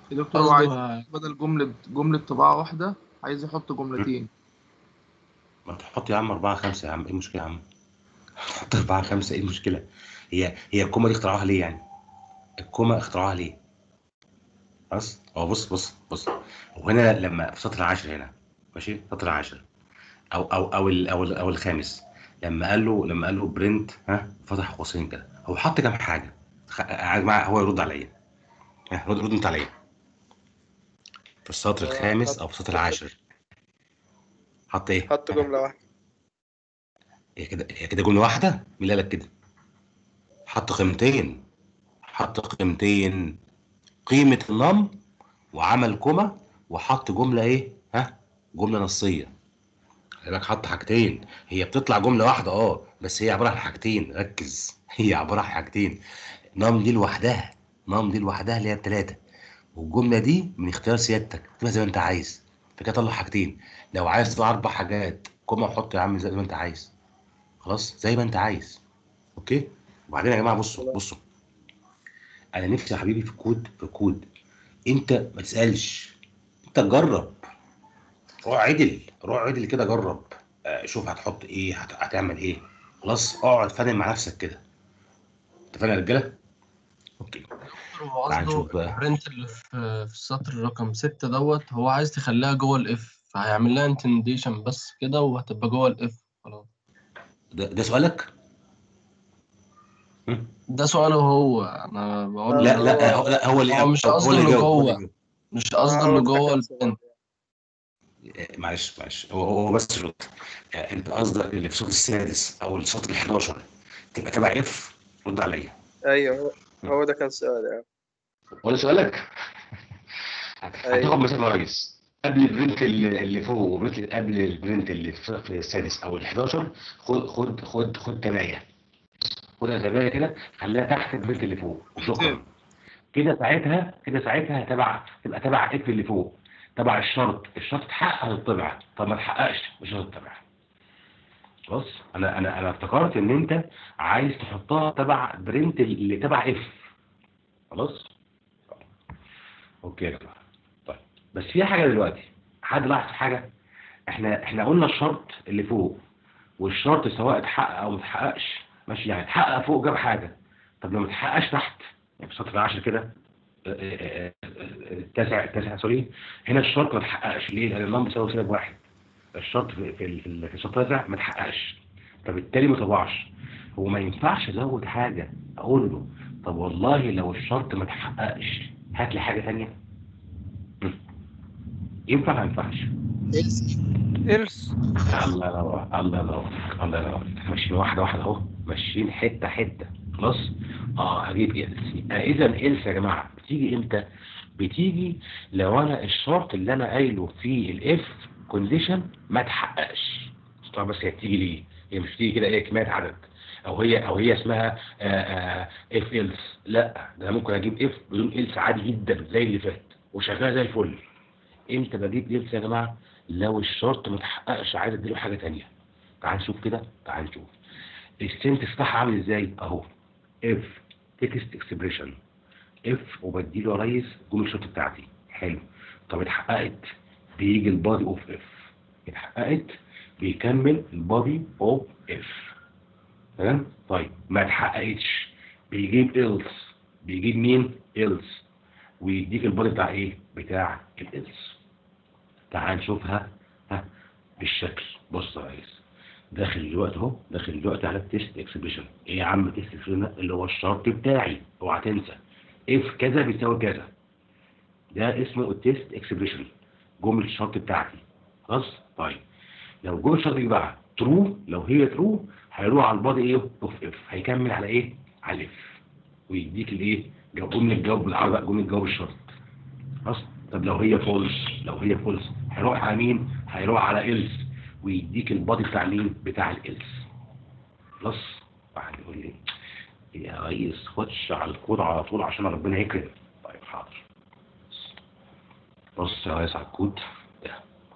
يا دكتور هو عايز قصده بدل جملة جملة طباعة واحدة عايز يحط جملتين ما تحط يا عم أربعة خمسة يا عم إيه المشكلة يا عم؟ حط أربعة خمسة إيه المشكلة؟ هي هي الكومة دي اخترعوها ليه يعني؟ الكومة اخترعوها ليه؟ خلاص؟ هو بص بص بص هو هنا لما في سطر العاشر هنا ماشي؟ سطر العاشر أو أو أو ال أو ال أو الخامس لما قال له لما قال له برنت ها فتح قوسين كده هو حط كام حاجة؟ خ- يا جماعة هو يرد عليا ها، رد رد أنت عليا في السطر هو الخامس حط- أو في السطر العاشر حط إيه؟ حط جملة واحدة هي كده هي كده جملة واحدة؟ مين اللي قال لك كده؟ حط قيمتين حط قيمتين قيمة النم وعمل كوما وحط جملة ايه؟ ها؟ جملة نصية خلي بالك حط حاجتين هي بتطلع جملة واحدة اه بس هي عبارة عن حاجتين ركز هي عبارة عن حاجتين نم دي لوحدها نم دي لوحدها اللي هي بتلاتة والجملة دي من اختيار سيادتك تبقى زي ما انت عايز فكده طلع حاجتين لو عايز تطلع اربع حاجات كوما حط يا عم زي ما انت عايز خلاص زي ما انت عايز اوكي وبعدين يا جماعه بصوا بصوا انا نفسي يا حبيبي في كود في كود انت ما تسالش انت جرب روح عدل روح عدل كده جرب آه، شوف هتحط ايه هت- هتعمل ايه خلاص اقعد فنن مع نفسك كده انت فاهم يا رجاله اوكي هو تعال نشوف قصده بقى. البرنت اللي في في السطر رقم ستة دوت هو عايز تخليها جوه الاف فهيعمل لها انتنديشن بس كده وهتبقى جوه الاف خلاص ده, ده سؤالك ده سؤاله هو انا بقول لا له لا هو لا هو اللي هو مش هو قصده اللي انه جاوب هو اللي جوه جاوب. مش قصده هو انه ده جوه كان سؤال. البرنت آه، معلش معلش هو هو بس رد آه، انت قصدك اللي في الصوت السادس او السطر ال 11 تبقى تبع اف رد عليا ايوه هو هو ده كان سؤالي ولا سؤالك هتاخد مثلا يا ريس قبل البرنت اللي اللي فوق وبرنت قبل البرنت اللي في في السادس او ال 11 خد خد خد خد تبايه خدها تبايه كده خليها تحت البرنت اللي فوق وشكرا كده ساعتها كده ساعتها تبع تبقى تبع اف اللي فوق تبع الشرط الشرط اتحقق هتطبع طب ما اتحققش مش هتطبع خلاص انا انا انا افتكرت ان انت عايز تحطها تبع برنت اللي تبع اف خلاص اوكي يا جماعه طيب بس في حاجه دلوقتي حد لاحظ حاجه احنا احنا قلنا الشرط اللي فوق والشرط سواء اتحقق او ما اتحققش ماشي يعني اتحقق فوق جاب حاجه طب لو ما اتحققش تحت يعني في سطر 10 كده آه، آه، آه، التاسع التاسع سوري هنا الشرط ما اتحققش ليه؟ لان النمبر بيساوي سالب واحد الشرط في في ال- في ال- في السطر التاسع ما اتحققش فبالتالي ما طبعش هو ما ينفعش ازود حاجه اقول له طب والله لو الشرط ما اتحققش هات لي حاجه ثانيه ينفع ما ينفعش إلس الله ينور الله ينور الله ينور احنا ماشيين واحده واحده اهو ماشيين حته حته خلاص اه هجيب إلس يبقى اذا إلس يا جماعه بتيجي امتى؟ بتيجي لو انا الشرط اللي انا قايله في الاف كونديشن ما اتحققش طبعا بس هي بتيجي ليه؟ هي مش بتيجي كده ايه كميه عدد او هي او هي اسمها اف إلس لا ده أنا ممكن اجيب اف بدون إلس عادي جدا زي اللي فات وشغاله زي الفل امتى بجيب إلس يا جماعه؟ لو الشرط ما اتحققش عايز اديله حاجه تانية تعال نشوف كده تعال نشوف السنتكس بتاعها عامل ازاي اهو اف تكست اكسبريشن اف وبديله يا ريس جمله الشرط بتاعتي حلو طب اتحققت بيجي البادي اوف اف اتحققت بيكمل البادي اوف اف تمام طيب ما اتحققتش بيجيب إلس بيجيب مين إلس ويديك البادي بتاع ايه بتاع الإلس تعال نشوفها ها بالشكل بص يا ريس داخل دلوقتي اهو داخل دلوقتي على التيست اكسبريشن ايه يا عم تيست اكسبريشن اللي هو الشرط بتاعي اوعى تنسى اف كذا بيساوي كذا ده اسمه التيست اكسبريشن جمله الشرط بتاعتي خلاص طيب لو جمله الشرط دي بقى ترو لو هي ترو هيروح على البادي ايه اوف اف هيكمل على ايه على الاف ويديك الايه جو- جمله الجواب بالعربي بقى جمله جواب الشرط خلاص طب لو هي فولس لو هي فولس هيروح على مين هيروح على إلس ويديك البادي بتاع مين بتاع الإلس خلاص واحد يقول لي يا ريس خدش على الكود على طول عشان ربنا يكرم طيب حاضر بص يا ريس على الكود ده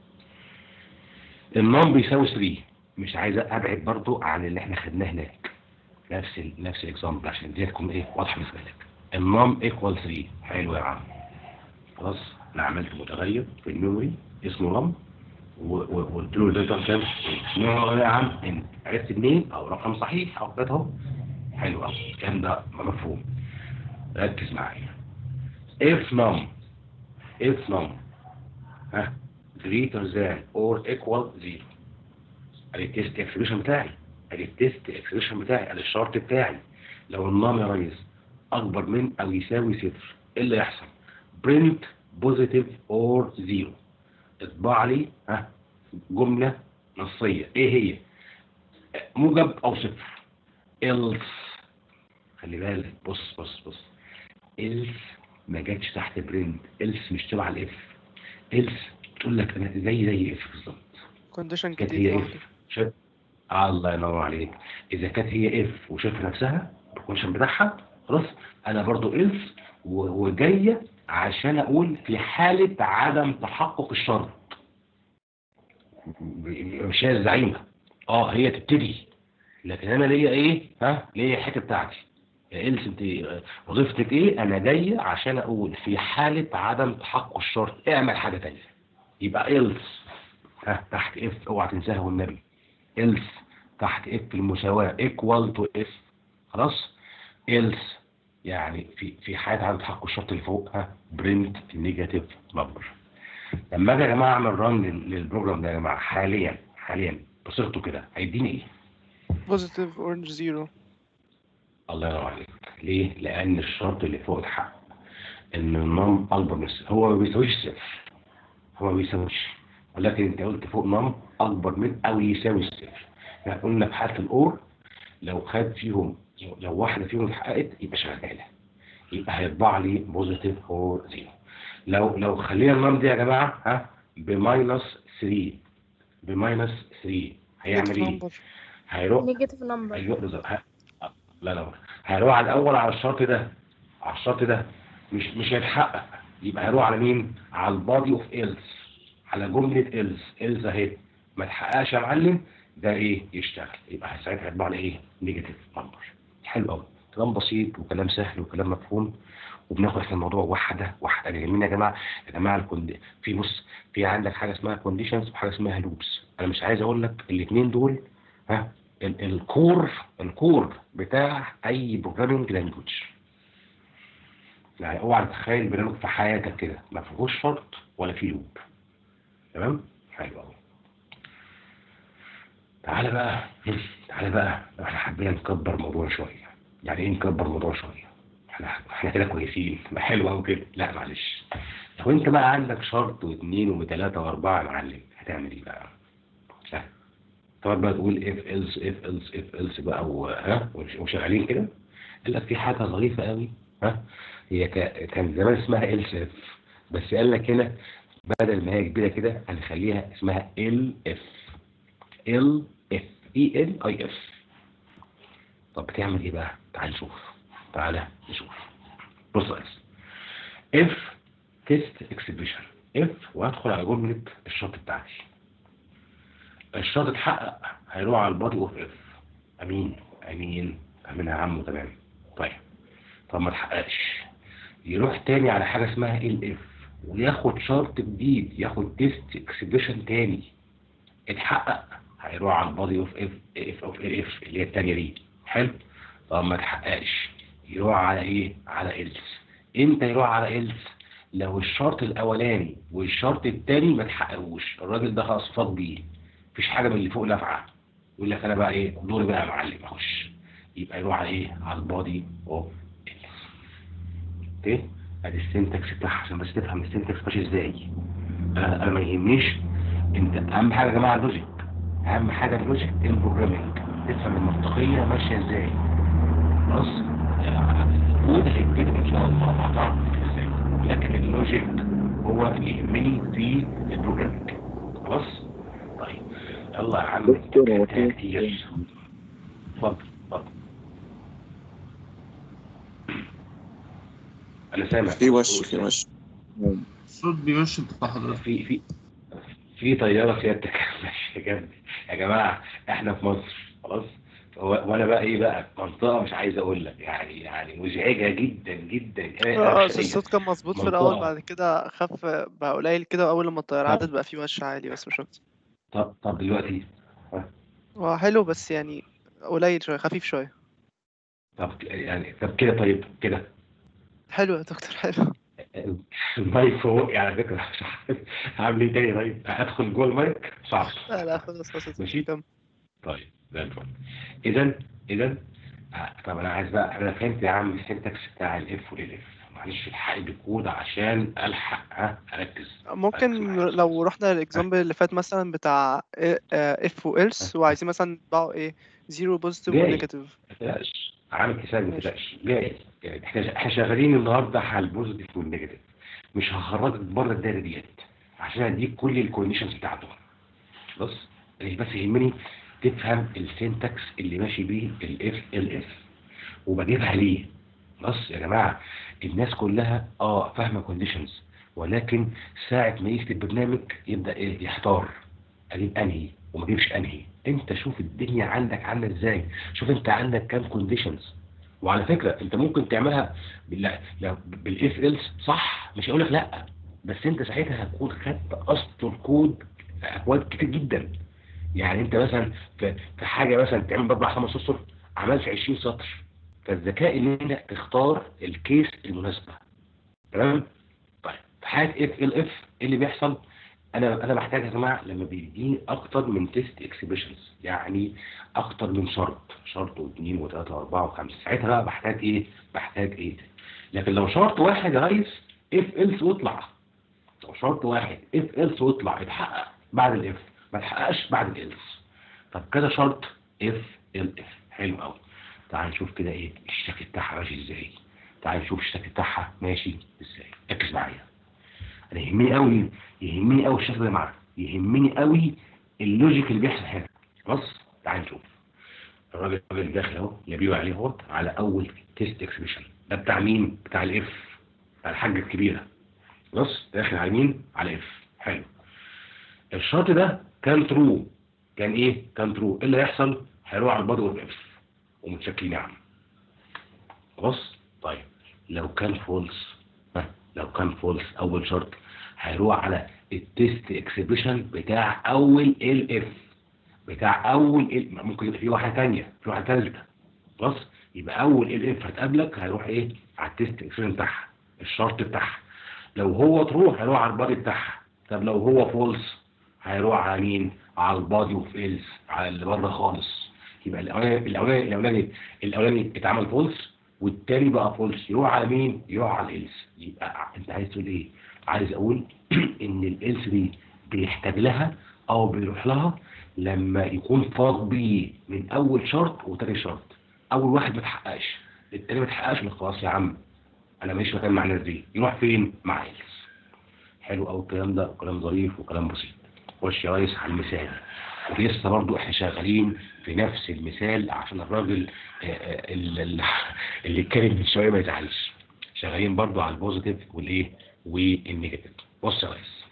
النون بيساوي 3 مش عايز ابعد برضو عن اللي احنا خدناه هناك نفس ال نفس الاكزامبل عشان دي تكون ايه واضحه بالنسبه لك النون ايكوال 3 حلو يا عم خلاص انا عملت متغير في الميموري اسمه رم وقلت له ده كام كام نوعه يا عم انت عرفت منين او رقم صحيح او كده اهو حلو قوي الكلام ده مفهوم ركز معايا if num if num ها greater than or equal zero ادي التيست اكسبريشن بتاعي ادي التيست اكسبريشن بتاعي ادي الشرط بتاعي لو النام يا ريس اكبر من او يساوي صفر ايه اللي يحصل print positive or zero اطبع لي ها جملة نصية ايه هي موجب او صفر else خلي بالك بص بص بص else ما جاتش تحت برنت else مش تبع الاف else تقول لك انا زي زي اف بالظبط كونديشن كانت جديد هي يعني اف شايف الله ينور عليك اذا كانت هي اف وشايفه نفسها الكونشن بتاعها خلاص انا برضو else و- وجايه عشان اقول في حاله عدم تحقق الشرط مش هي الزعيمه اه هي تبتدي لكن انا ليا ايه ها ليا الحته بتاعتي يا إلس انت وظيفتك ايه انا جاي عشان اقول في حاله عدم تحقق الشرط اعمل حاجه تانية يبقى إلس ها تحت اف اوعى تنساها والنبي إلس تحت اف المساواه ايكوال تو اف خلاص إلس يعني في في حاله عدم تحقق الشرط اللي فوق ها برنت نيجاتيف نمبر لما اجي يا جماعه اعمل ران للبروجرام ده يا جماعه حاليا حاليا بصيغته كده هيديني ايه؟ بوزيتيف اورنج زيرو الله ينور عليك ليه؟ لأن الشرط اللي فوق اتحقق إن النم أكبر من الصفر هو ما بيساويش صفر هو ما بيساويش ولكن أنت قلت فوق نم أكبر من أو يساوي الصفر يعني قلنا في حالة الأور لو خد فيهم لو واحدة فيهم اتحققت يبقى شغالة يبقى هيطبع لي بوزيتيف أور زيرو لو لو خلينا النم دي يا جماعة ها بماينس 3 بماينس 3 هيعمل إيه؟ هيروح نيجاتيف نمبر ايوه بالظبط ه- لا لا هيروح على الاول على الشرط ده على الشرط ده مش مش هيتحقق يبقى هيروح على مين على البادي اوف ايلس على جمله ايلس ايلس اهي ما تحققش يا معلم ده ايه يشتغل يبقى ساعتها هيطبع لي ايه نيجاتيف نمبر حلو قوي كلام بسيط وكلام سهل وكلام مفهوم وبناخد احنا الموضوع واحده واحده جميل يا جماعه يا جماعه الكوند... في بص في عندك حاجه اسمها كونديشنز وحاجه اسمها لوبس انا مش عايز اقول لك الاثنين دول ها ال- الكور الكور بتاع اي بروجرامينج لانجوج يعني اوعى تتخيل برنامج في حياتك كده ما فيهوش شرط ولا فيه لوب تمام حلو قوي تعالى بقى تعالى بقى احنا حابين نكبر الموضوع شويه يعني ايه نكبر الموضوع شويه احنا احنا كده كويسين ما حلو قوي كده لا معلش لو انت بقى عندك شرط واثنين وثلاثه واربعه يا معلم هتعمل ايه بقى؟ لا تقعد بقى تقول اف إلس اف إلس اف إلس بقى و- ها وش- وشغالين كده قال لك في حاجه ظريفه قوي ها هي كا- كان زمان اسمها إلس اف بس قال لك هنا بدل ما هي كبيره كده هنخليها اسمها ال اف ال اف اي ال اي اف طب بتعمل ايه بقى؟ تعال نشوف تعالى نشوف بص يا ريس اف تيست اكسبريشن اف وهدخل على جمله الشرط بتاعتي الشرط اتحقق هيروح على البادي اوف اف امين امين امين يا عم تمام طيب طب ما اتحققش يروح تاني على حاجه اسمها ال اف وياخد شرط جديد ياخد تيست اكسبريشن تاني اتحقق هيروح على البادي اوف اف اف اوف ال اف اللي هي التانيه دي حلو طب ما اتحققش يروح على ايه على إلس امتى يروح على إلس لو الشرط الاولاني والشرط التاني ما اتحققوش الراجل ده خلاص فاض بيه مفيش حاجه من اللي فوق نافعه يقول لك انا بقى ايه دوري بقى يا معلم اخش يبقى يروح على ايه على البادي اوف إلس اوكي ادي السنتكس بتاعها عشان بس تفهم السنتكس ماشي ازاي انا انا ما يهمنيش انت اهم حاجه يا جماعه اللوجيك اهم حاجه اللوجيك البروجرامينج تفهم المنطقيه ماشيه ازاي خلاص وده هيتكتب ان شاء الله هتعرف ازاي لكن اللوجيك هو اللي يهمني في البروجرامينج خلاص طيب يلا يا عم دكتور هو كتاب في كتير اتفضل اتفضل انا سامع في وش في وش الصوت بيوش بتاع حضرتك في في في طياره سيادتك ماشي يا جنبي يا جماعه احنا في مصر خلاص في و- وانا بقى ايه بقى منطقه مش عايز اقول لك يعني يعني مزعجه جدا جدا كمان اه أنا بس شقية. الصوت كان مظبوط في الأول منطقة. بعد كده خف بقى قليل كده وأول لما الطيارة عدت بقى فيه وش عالي بس مش أكتر طب طب دلوقتي ها؟ هو حلو بس يعني قليل شوية خفيف شوية طب يعني طب كده طيب كده حلو يا دكتور حلو المايك فوق يعني على فكره مش عارف هعمل ايه تاني طيب ادخل جوه المايك صعب لا لا خلاص خلاص ماشي كمل طيب زي الفل اذا اذا آه، طب انا عايز بقى انا فهمت يا عم السنتكس بتاع الاف والاف معلش الحق بالكود عشان الحق ها اركز ممكن لو رحنا للاكزامبل اللي فات مثلا بتاع اف وإلس وعايزين مثلا نطبعه ايه زيرو بوزيتيف جاي. ونيجاتيف ما تقلقش عامل حساب ما تقلقش جاي جاي. احنا احنا شغالين النهارده على البوزيتيف والنيجاتيف مش هخرجك بره الدايره ديت عشان اديك كل الكونديشنز بتاعته بص اللي بس يهمني تفهم السنتكس اللي ماشي بيه الاف ال اف وبجيبها ليه بص يا جماعه الناس كلها اه فاهمه كونديشنز ولكن ساعه ما يكتب برنامج يبدا ايه يحتار اجيب انهي وما اجيبش انهي انت شوف الدنيا عندك عامله ازاي شوف انت عندك كام كونديشنز وعلى فكره انت ممكن تعملها بال بالاف ايلس صح مش هقول لك لا بس انت ساعتها هتكون خدت اصل الكود في اكواد كتير جدا يعني انت مثلا في, في حاجه مثلا تعمل باربع خمس اسطر عملت 20 سطر فالذكاء ان انت تختار الكيس المناسبه تمام طيب في حاله اف ال اف ايه اللي بيحصل انا انا محتاج يا جماعه لما بيديني اكتر من تيست اكسبريشنز يعني اكتر من شرط شرط واثنين وثلاثه واربعه وخمسه ساعتها بقى بحتاج ايه بحتاج ايه لكن لو شرط واحد يا ريس اف الس واطلع لو شرط واحد اف الس واطلع اتحقق بعد الاف ما اتحققش بعد الالس طب كده شرط اف ال اف حلو قوي تعال نشوف كده ايه الشكل بتاعها ماشي ازاي تعال نشوف الشكل بتاعها ماشي ازاي ركز معايا انا يهمني قوي يهمني قوي الشكل ده معاك يهمني قوي اللوجيك اللي بيحصل هنا بص تعال نشوف الراجل الراجل داخل اهو يبيع عليه اهو على اول تيست اكسبريشن ده بتاع مين بتاع الاف بتاع الحاجه الكبيره بص داخل على مين على اف حلو الشرط ده كان ترو كان ايه كان ترو ايه اللي هيحصل هيروح على البادي والاف ومتشكلين يا عم بص طيب لو كان فولس ها لو كان فولس اول شرط هيروح على التيست اكسبريشن بتاع اول ال اف بتاع اول ال ممكن يبقى في واحده ثانيه في واحده ثالثه خلاص يبقى اول ال اف هتقابلك هيروح ايه على التيست اكسبريشن بتاعها الشرط بتاعها لو هو ترو هيروح على البادي بتاعها طب لو هو فولس هيروح على مين على البادي اوف ايلز على اللي بره خالص يبقى الاولاني الاولاني الاولاني الاولاني اتعمل فولس والتاني بقى فولس يروح على مين يروح على الالس يبقى انت عايز تقول ايه عايز اقول ان الالس دي بيحتاج لها او بيروح لها لما يكون فاض بيه من اول شرط وتاني شرط اول واحد ما اتحققش التاني ما اتحققش خلاص يا عم انا ماليش مكان مع الناس دي يروح فين مع الس حلو قوي الكلام ده كلام ظريف وكلام بسيط خش يا ريس على المثال ولسه برضو احنا شغالين في نفس المثال عشان الراجل آه، آه، اللي, اللي اتكلم من شويه ما يزعلش شغالين برضو على البوزيتيف والايه والنيجاتيف بص يا ريس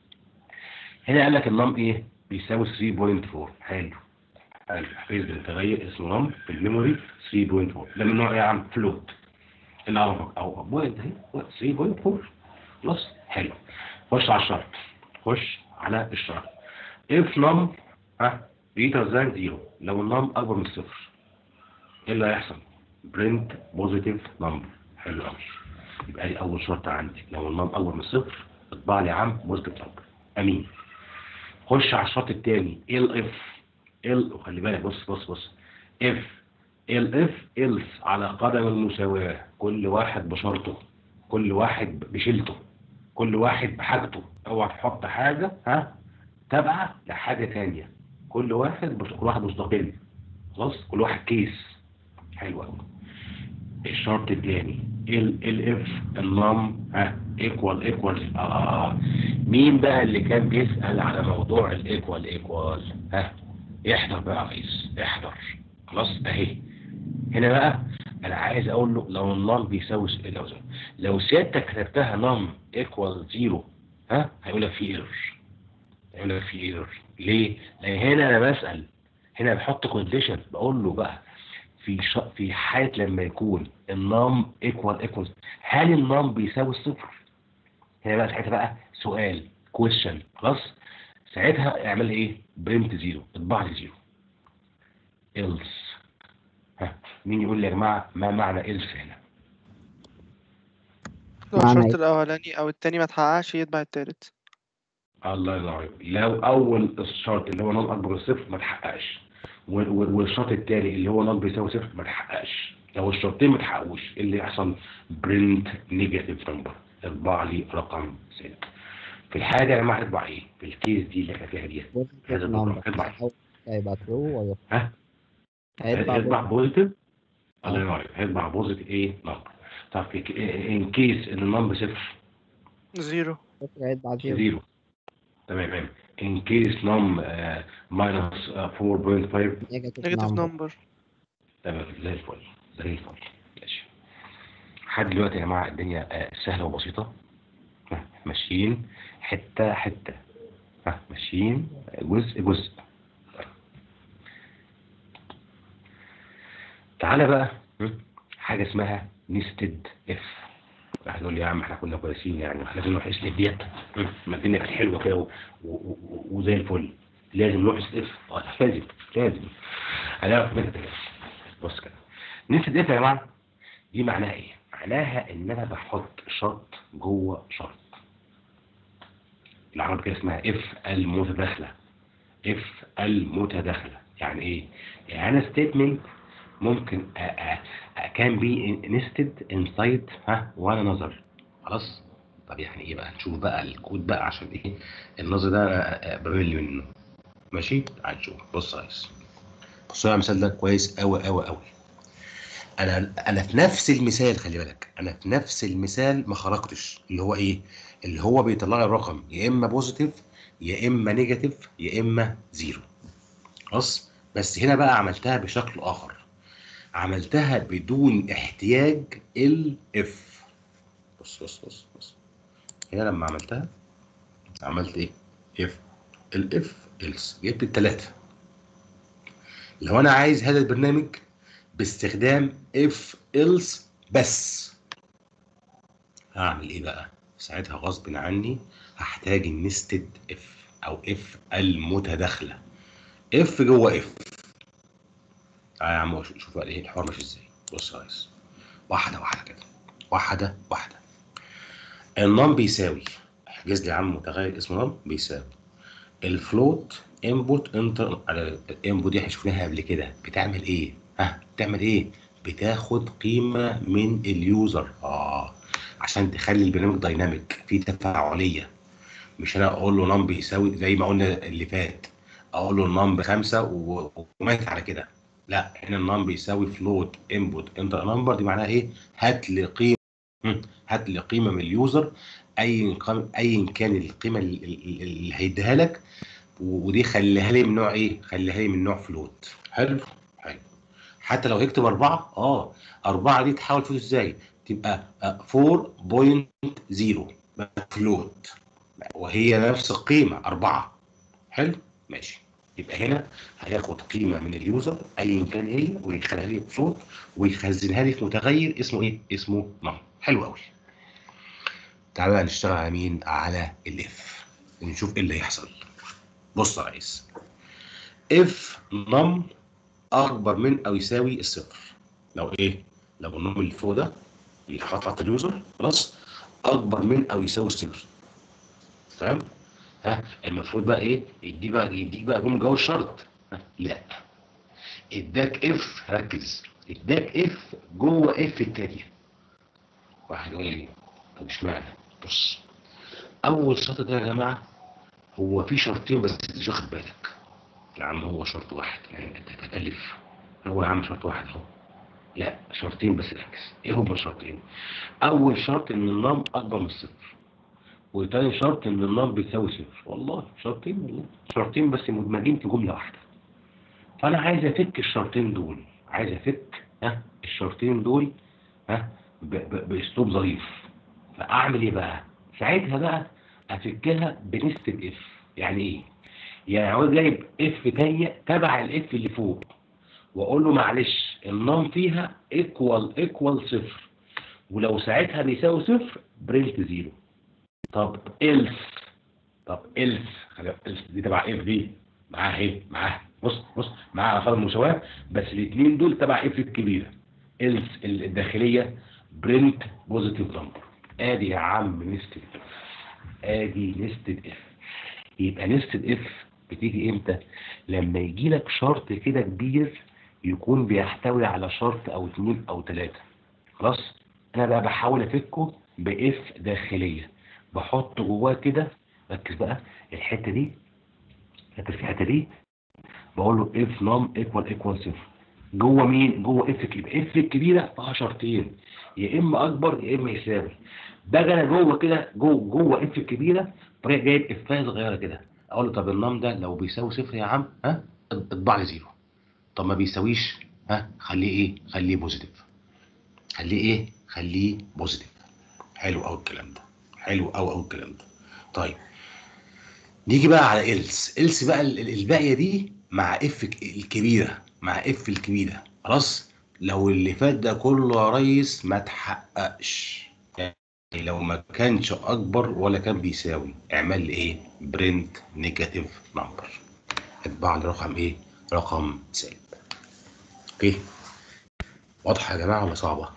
هنا قال لك النم ايه بيساوي 3.4 حلو حلو حفيظ متغير اسمه نم في الميموري 3.4 ده من نوع ايه يا عم فلوت اللي اعرفك او بوينت اهي 3.4 خلاص حلو خش على الشرط خش على الشرط اف نم ها greater than زيرو لو النم اكبر من صفر ايه اللي هيحصل برنت بوزيتيف نمبر حلو قوي يبقى دي اول شرط عندي لو النم اكبر من صفر اطبع لي يا عم بوزيتيف نمبر امين خش على الشرط الثاني ال اف ال وخلي بالك بص بص بص اف ال اف الس على قدم المساواة كل واحد بشرطه كل واحد بشيلته كل واحد بحاجته اوعى تحط حاجة ها تابعة لحاجة تانية كل واحد بس كل واحد مستقل خلاص كل واحد كيس حلو قوي الشرط الثاني ال ال اف النم ها ايكوال ايكوال اه مين بقى اللي كان بيسأل على موضوع الايكوال ايكوال ها احضر بقى يا ريس احضر خلاص اهي هنا بقى انا عايز اقول له لو النم بيساوي س- لو لو سيادتك كتبتها نم ايكوال زيرو ها هيقول لك في ايرور هيقول لك في ايرور ليه؟ لان هنا انا بسأل هنا بحط كونديشن بقول له بقى في ش... في حالة لما يكون النام ايكوال ايكوال هل النام بيساوي الصفر؟ هنا بقى ساعتها بقى سؤال كويشن خلاص ساعتها اعمل ايه؟ برنت زيرو اطبع لي زيرو إلس ها مين يقول لي يا جماعة ما معنى إلس هنا؟ لو معنى الشرط إيه؟ الأولاني أو التاني ما اتحققش يتبع التالت الله ينور عليك. لو اول الشرط اللي هو نون اكبر من صفر ما تحققش و- و- والشرط التاني اللي هو نون بيساوي صفر ما تحققش لو الشرطين ما تحققوش إيه اللي يحصل برنت نيجاتيف نمبر اطبع لي رقم سالب في الحاله دي يا جماعه هتطبع ايه؟ في الكيس دي اللي احنا فيها دي هذا الرقم هتطبع إيه؟ هيبقى ترو ولا ها؟ هيطبع هيطبع بوزيتيف. بوزيتيف الله ينور عليك هيطبع بوزيتيف ايه؟ نمبر طب في ك- ان كيس ان النمبر صفر زيرو صفر هيطبع زيرو زيرو تمام تمام in case num uh, minus uh, 4.5 نيجاتيف نيجاتيف نمبر نمبر تمام زي الفل زي الفل ماشي لحد دلوقتي يا جماعه الدنيا آه، سهله وبسيطه ها، ماشيين حته حته ها، ماشيين جزء جزء تعالى بقى م، حاجه اسمها نيستد اف واحد يقول لي يا عم احنا كنا كويسين يعني احنا لازم نروح نسند ديت م، ما الدنيا كانت حلوه كده و- و- و- وزي الفل لازم نروح نسند اف اه لازم لازم هنعرف منها دلوقتي بص كده نسند اف يا جماعه دي معناها ايه؟ معناها ان انا بحط شرط جوه شرط العربي كده اسمها اف المتداخله اف المتداخله يعني ايه؟ يعني انا ستيتمنت ممكن كان بي نستد انسايد ها وانا نظر خلاص طب يعني ايه بقى نشوف بقى الكود بقى عشان ايه النظر ده بمل منه ماشي تعال نشوف بص يا ريس بص على المثال ده كويس قوي قوي قوي انا انا في نفس المثال خلي بالك انا في نفس المثال ما خرجتش اللي هو ايه اللي هو بيطلع لي الرقم يا اما بوزيتيف يا اما نيجاتيف يا اما زيرو خلاص بس هنا بقى عملتها بشكل اخر عملتها بدون احتياج الاف بص بص بص بص هنا لما عملتها عملت ايه اف الاف الس جبت الثلاثه لو انا عايز هذا البرنامج باستخدام اف الس بس هعمل ايه بقى ساعتها غصب عني هحتاج النستد اف او اف المتداخله اف جوه اف تعالى يا عم شوف بقى ايه الحوار ماشي ازاي بص يا ريس واحده واحده كده واحده واحده النم بيساوي احجز لي يا عم متغير اسمه نم بيساوي الفلوت انبوت انتر على الانبوت دي احنا شفناها قبل كده بتعمل ايه؟ ها بتعمل ايه؟ بتاخد قيمه من اليوزر اه عشان تخلي البرنامج دايناميك فيه تفاعليه مش انا اقول له نم بيساوي زي ما قلنا اللي فات اقول له النم بخمسه و- ومات على كده لا هنا النم بيساوي فلوت انبوت انتر نمبر دي معناها ايه؟ هات لي قيمه مم. هات لي قيمه من اليوزر ايا كان ايا كان القيمه اللي, اللي هيديها لك و- ودي خليها لي من نوع ايه؟ خليها لي من نوع فلوت حلو؟ حلو حتى لو هيكتب أربعة اه أربعة دي تحول فلوت ازاي؟ تبقى آه، 4.0 فلوت وهي نفس القيمة أربعة حلو؟ ماشي يبقى هنا هياخد قيمة من اليوزر أيا كان هي ويخليها لي بصوت ويخزنها لي في متغير اسمه إيه؟ اسمه نم حلو قوي تعالى بقى نشتغل على مين؟ على الاف نشوف ايه اللي هيحصل بص يا ريس اف نم اكبر من او يساوي الصفر لو ايه؟ لو النم اللي فوق ده يتحط على اليوزر خلاص اكبر من او يساوي الصفر تمام؟ ها المفروض بقى ايه؟ يديك بقى يديك بقى جمله جوه الشرط ها؟ لا اداك اف ركز اداك اف جوه اف التانية واحد يقول لي طب اشمعنى؟ بص اول شرط ده يا جماعه هو في شرطين بس انت مش واخد بالك يا عم هو شرط واحد يعني انت هتتالف هو يا عم شرط واحد اهو لا شرطين بس ركز ايه هما الشرطين؟ اول شرط ان النم اكبر من الصفر وتاني شرط ان النم بيساوي صفر والله شرطين والله شرطين بس مدمجين في جمله واحده فانا عايز افك الشرطين دول عايز افك ها الشرطين دول ها ب- ب- باسلوب ظريف فاعمل ايه بقى ساعتها بقى افكها بنستد اف يعني ايه يعني عاوز جايب اف تانية تبع الاف اللي فوق واقول له معلش النم فيها ايكوال ايكوال صفر ولو ساعتها بيساوي صفر برنت زيرو طب إلس طب إلس خلي إلس دي تبع اف دي معاها ايه معاها بص بص معاها اثار المساواه بس الاثنين دول تبع اف الكبيره إلس الداخليه برنت بوزيتيف نمبر ادي يا عم نستد اف ادي نستد اف يبقى نستد اف بتيجي امتى لما يجي لك شرط كده كبير يكون بيحتوي على شرط او اتنين او تلاتة خلاص انا بقى بحاول افكه باف داخليه بحط جواه كده ركز بقى الحته دي ركز في الحته دي بقول له اف نم ايكوال ايكوال صفر جوه مين جوه اف كبيره اف الكبيره فيها شرطين يا اما اكبر يا اما يساوي باجي انا جوه كده جوه جوه اف الكبيره طريق جايب افايه صغيره كده اقول له طب النم ده لو بيساوي صفر يا عم ها اطبع لي زيرو طب ما بيساويش ها خليه ايه خليه بوزيتيف خليه ايه خليه بوزيتيف حلو قوي الكلام ده حلو قوي قوي الكلام ده طيب نيجي بقى على إلس إلس بقى ال- ال- الباقية دي مع اف ك- الكبيرة مع اف الكبيرة خلاص لو اللي فات ده كله يا ريس ما تحققش يعني لو ما كانش اكبر ولا كان بيساوي اعمل لي ايه برنت نيجاتيف نمبر اطبع لي رقم ايه رقم سالب اوكي واضحة يا جماعة ولا صعبة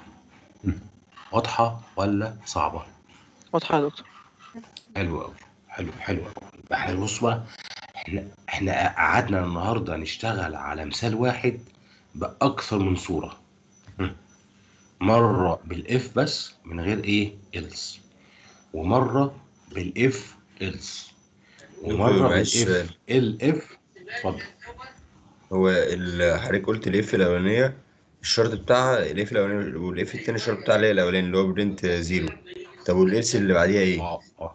واضحة ولا صعبة واضحة يا دكتور حلو قوي حلو حلو قوي احنا بص بقى احنا احنا قعدنا النهارده نشتغل على مثال واحد باكثر من صوره هم. مره بالاف بس من غير ايه إلس ومره بالاف إلس ومره معلش بالاف الاف اتفضل هو ال- حضرتك قلت الاف الاولانيه الشرط بتاعها الاف الاولانيه والاف التاني الشرط بتاعها اللي هي الاولاني اللي هو برنت زيرو طب والاس اللي بعديها ايه؟ اه اه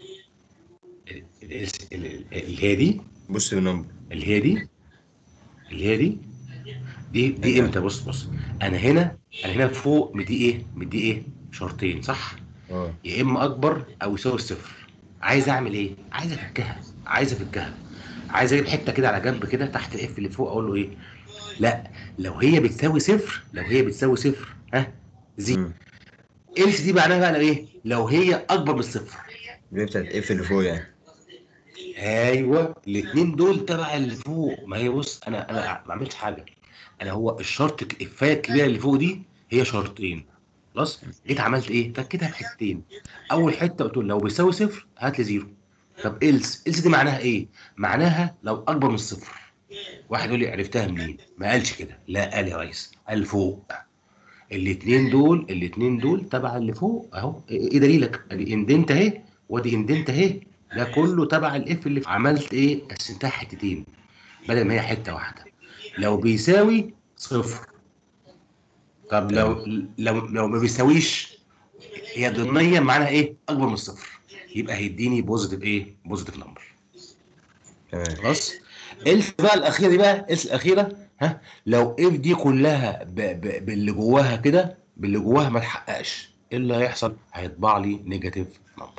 الاس اللي هي دي بص بالنمبر اللي هي دي اللي هي دي دي دي امتى بص بص انا هنا انا هنا فوق مدي ايه مدي ايه شرطين صح اه يا اما اكبر او يساوي الصفر عايز اعمل ايه عايز افكها عايز افكها عايز اجيب حته كده على جنب كده تحت الاف اللي فوق اقول له ايه لا لو هي بتساوي صفر لو هي بتساوي صفر ها زي الف دي معناها بقى ايه لو هي اكبر من الصفر اللي هي بتاعت اف اللي فوق يعني ايوه الاثنين دول تبع اللي فوق ما هي بص انا انا ما عملتش حاجه انا هو الشرط ك- الفايه الكبيره اللي فوق دي هي شرطين خلاص جيت عملت ايه فكيتها بحتتين اول حته قلت له لو بيساوي صفر هات لي زيرو طب إلس إلس دي معناها ايه معناها لو اكبر من الصفر واحد يقول لي عرفتها منين ما قالش كده لا قال يا ريس قال فوق الاثنين دول الاثنين دول تبع اللي فوق اهو ايه دليلك ادي اندنت اهي وادي اندنت اهي ده كله تبع الاف اللي عملت ايه قسمتها حتتين بدل ما هي حته واحده لو بيساوي صفر طب لو لو لو ما بيساويش هي ضمنيا معناها ايه اكبر من الصفر يبقى هيديني بوزيتيف ايه بوزيتيف نمبر تمام خلاص الف بقى الاخيره دي بقى الف الاخيره ها لو اف دي كلها ب... ب... باللي جواها كده باللي جواها ما تحققش ايه اللي هيحصل هيطبع لي نيجاتيف نمبر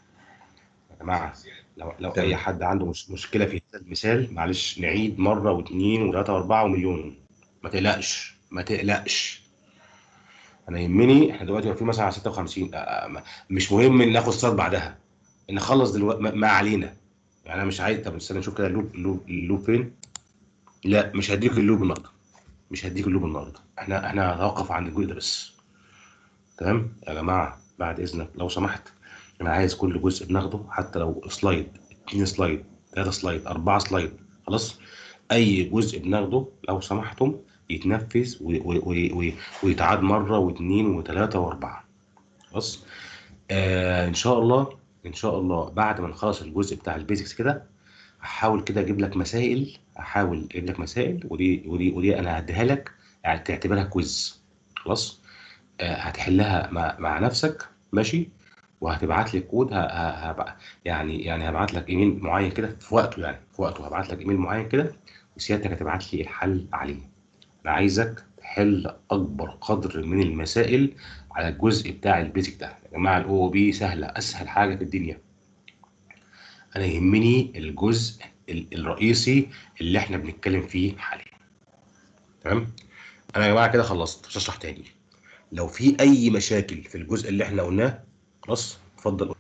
يا جماعه لو لو اي حد عنده مش مشكله في هذا المثال معلش نعيد مره واثنين وثلاثه واربعه ومليون ما تقلقش ما تقلقش انا يهمني احنا دلوقتي واقفين مثلا على 56 آه، آه، ما- مش مهم ان ناخد ستار بعدها نخلص دلوقتي ما ما علينا يعني انا مش عايز طب استنى نشوف كده اللوب اللوب اللوب فين لا مش هديك اللوب النهارده مش هديك اللوب النهارده احنا احنا هنتوقف عند الجزء ده بس تمام يا جماعه بعد اذنك لو سمحت انا عايز كل جزء بناخده حتى لو سلايد اتنين سلايد ثلاثة سلايد أربعة سلايد خلاص أي جزء بناخده لو سمحتم يتنفذ و- و- و- و- ويتعاد مرة واثنين وثلاثة وأربعة خلاص آه إن شاء الله إن شاء الله بعد ما نخلص الجزء بتاع البيزكس كده هحاول كده أجيب لك مسائل أحاول أجيب لك مسائل ودي ودي ودي أنا هديها لك يعني تعتبرها كويز خلاص آه هتحلها مع, مع نفسك ماشي وهتبعت لي كود ه... ه... هبع... يعني يعني هبعت لك ايميل معين كده في وقته يعني في وقته هبعت لك ايميل معين كده وسيادتك هتبعت لي الحل عليه انا عايزك تحل اكبر قدر من المسائل على الجزء بتاع البيزك ده يا جماعه الاو بي سهله اسهل حاجه في الدنيا انا يهمني الجزء ال- الرئيسي اللي احنا بنتكلم فيه حاليا تمام انا يا جماعه كده خلصت مش هشرح تاني لو في اي مشاكل في الجزء اللي احنا قلناه خلاص اتفضل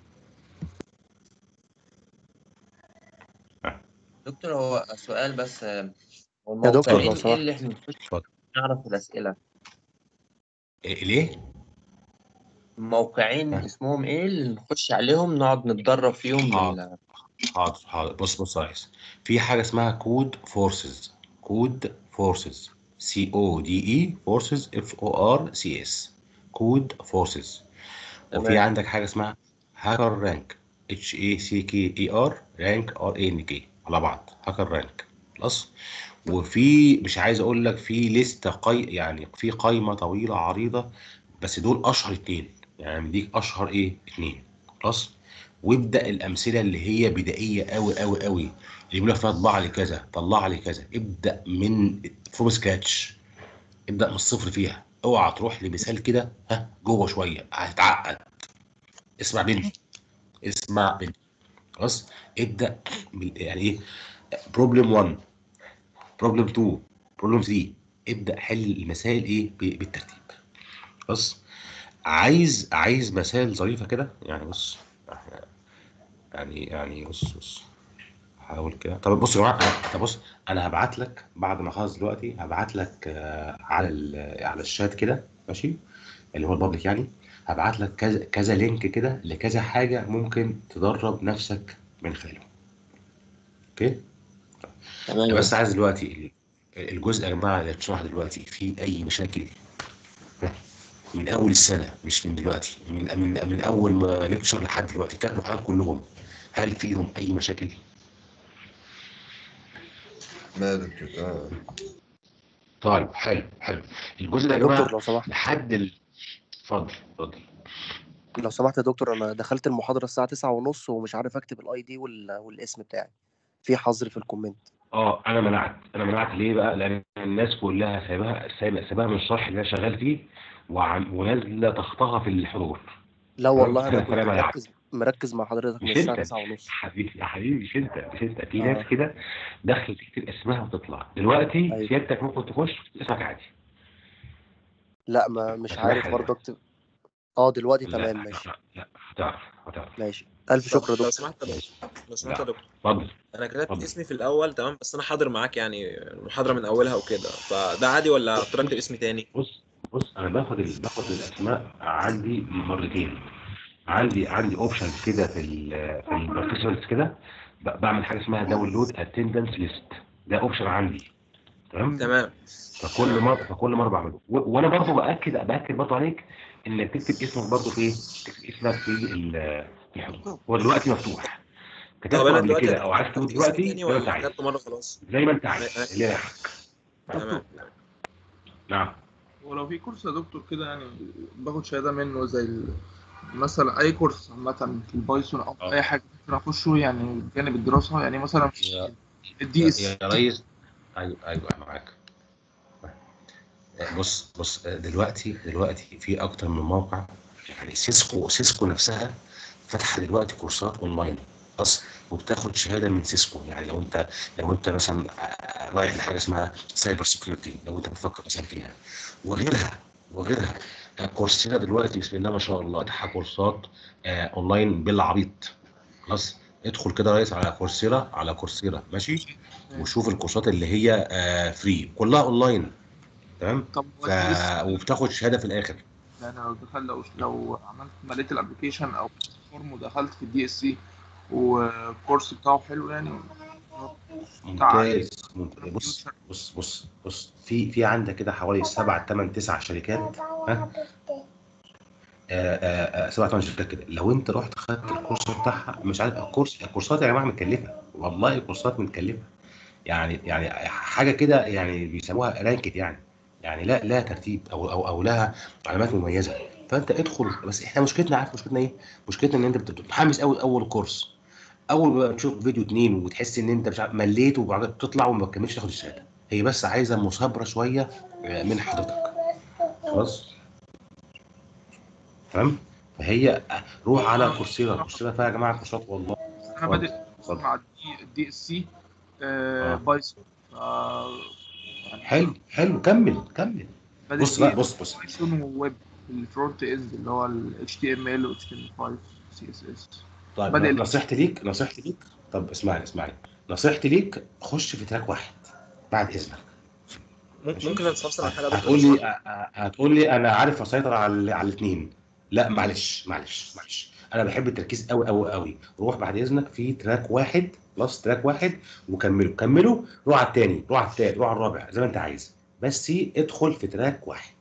دكتور هو سؤال بس آه، هو يا دكتور، الموقعين لو ايه سمحت. اللي احنا نخش اتفضل نعرف الأسئلة إيه ليه موقعين اسمهم ايه اللي نخش عليهم نقعد نتدرب فيهم حاضر بال... حاضر حاضر بص بص يا ريس في حاجه اسمها كود فورسز كود فورسز سي او دي اي فورسز اف او ار سي اس كود فورسز وفي تمام. عندك حاجه اسمها هاكر رانك اتش اي سي كي اي ار رانك ار اي ان كي على بعض هاكر رانك خلاص وفي مش عايز اقول لك في لسته قي يعني في قائمه طويله عريضه بس دول اشهر اتنين يعني مديك اشهر ايه اتنين خلاص وابدا الامثله اللي هي بدائيه قوي قوي قوي اللي يقول لك فيها طبع لي كذا طلع لي كذا ابدا من فروم سكراتش ابدا من الصفر فيها اوعى تروح لمثال كده ها جوه شويه هتتعقد اسمع مني اسمع مني خلاص ابدا من- يعني ايه بروبلم 1 بروبلم 2 بروبلم 3 ابدا حل المسائل ايه ب- بالترتيب خلاص عايز عايز مسائل ظريفه كده يعني بص يعني يعني بص بص هحاول كده طب بص يا جماعه أنا- طب بص انا هبعت لك بعد ما اخلص دلوقتي هبعت لك آه، على ال- على الشات كده ماشي اللي هو البابليك يعني هبعت لك كذا كذا لينك كده لكذا حاجه ممكن تدرب نفسك من خلاله اوكي تمام انا بس عايز دلوقتي الجزء يا جماعه اللي بتشرح دلوقتي فيه اي مشاكل من اول السنه مش من دلوقتي من من, من اول ما نكشر لحد دلوقتي كانوا حالات كلهم هل فيهم اي مشاكل؟ لا يا دكتور اه طيب حلو حلو الجزء ده يا يا دكتور جماعه لو سمحت لحد ال... اتفضل اتفضل لو سمحت يا دكتور انا دخلت المحاضرة الساعة تسعة ونص ومش عارف اكتب الاي دي والاسم بتاعي في حظر في الكومنت اه انا منعت انا منعت ليه بقى لان الناس كلها سايباها سايبه سايباها من الشرح اللي انا شغال فيه وعم ونازله تخطها في الحضور لا والله انا كنت فانا منعت مركز مركز مع حضرتك من مش الساعة انت تسعة ونص حبيبي يا حبيبي مش انت مش انت في آه. ناس كده داخل تكتب اسمها وتطلع دلوقتي أيوة. سيادتك ممكن تخش اسمك عادي لا ما مش اسمها عارف حاجة. برضه اكتب اه دلوقتي لا تمام ماشي لا هتعرف هتعرف ماشي الف شكر يا لو دكتور سمحت لو سمحت يا لا دكتور اتفضل انا كتبت اتفضل. اسمي في الاول تمام بس انا حاضر معاك يعني المحاضره من اولها وكده فده عادي ولا اضطر اكتب اسمي تاني بص بص انا باخد ال... باخد الاسماء عندي مرتين عندي عندي اوبشن كده في ال في البارتيسيبنتس كده ب- بعمل حاجه اسمها داونلود اتندنس ليست ده اوبشن عندي تمام تمام فكل مره فكل مره بعمله و- وانا برضه باكد باكد برضه عليك انك تكتب اسمك برضه في تكتب اسمك في ال- في الحضور هو دلوقتي مفتوح طب كتبته انا قبل دلوقتي كده او عايز تكتبه كتبت اسمي دلوقتي تاني زي ما انت ولا عايز كتبت مره خلاص زي ما انت أنا- عايز أنا- اللي يريحك تمام نعم ولو في كورس يا دكتور كده يعني باخد شهادة منه زي ال- مثلا أي كورس عامة في البايثون أو آه. أي حاجة ممكن أخشه يعني بجانب الدراسة يعني مثلا يا الدي يا اس يا ريس ايوه ايوه أنا معاك بص بص دلوقتي دلوقتي في اكتر من موقع يعني سيسكو سيسكو نفسها فاتحه دلوقتي كورسات اونلاين خلاص وبتاخد شهاده من سيسكو يعني لو انت لو انت مثلا رايح لحاجه اسمها سايبر سكيورتي لو انت بتفكر مثلا فيها وغيرها وغيرها كورسنا دلوقتي بسم الله ما شاء الله فاتحه كورسات آه، اونلاين بالعبيط خلاص ادخل كده يا ريس على كورسيرا على كورسيرا ماشي وشوف الكورسات اللي هي آه فري كلها اونلاين تمام طب هو ف... الدي اس وبتاخد شهاده في الاخر يعني لو دخلت لو لو عملت مليت الابلكيشن أو فورم ودخلت في الدي اس سي والكورس بتاعه حلو يعني بتاع ممتاز ممتاز بص بص بص بص في في عندك كده حوالي سبع ثمان تسع شركات ها آه، آه، آه، سبع ثمان شركات كده لو انت رحت خدت الكورس بتاعها مش عارف الكورس الكورسات يا جماعه متكلفه والله الكورسات متكلفه يعني يعني حاجه كده يعني بيسموها رانكت يعني يعني لا لا ترتيب او او او لها علامات مميزه فانت ادخل بس احنا مشكلتنا عارف مشكلتنا ايه؟ مشكلتنا ان انت بت- متحمس قوي اول كورس اول ما تشوف فيديو اتنين وتحس ان انت مش عارف مليت وبعدين تطلع وما تكملش تاخد الشهاده هي بس عايزه مثابره شويه آه، من حضرتك خلاص تمام فهي روح على كورسيرا كورسيرا فيها يا جماعه كورسات والله انا بادئ اتفضل مع الدي اس سي آه، آه. بايثون ف- يعني حلو حلو كمل كمل بادئ بص فيه بقى بص بص بايثون وويب الفرونت اند اللي هو ال HTML و HTML5 CSS طيب بادئ نصيحتي ليك نصيحتي ليك طب اسمعني اسمعني نصيحتي ليك خش في تراك واحد بعد اذنك ممكن استفسر عن حاجه يا دكتور هتقول لي أ- أ- هتقول لي انا عارف اسيطر على على الاثنين لا معلش معلش معلش انا بحب التركيز قوي قوي قوي روح بعد اذنك في تراك واحد بلس تراك واحد وكمله كمله روح على الثاني روح على الثالث روح على الرابع زي ما انت عايز بس ادخل في تراك واحد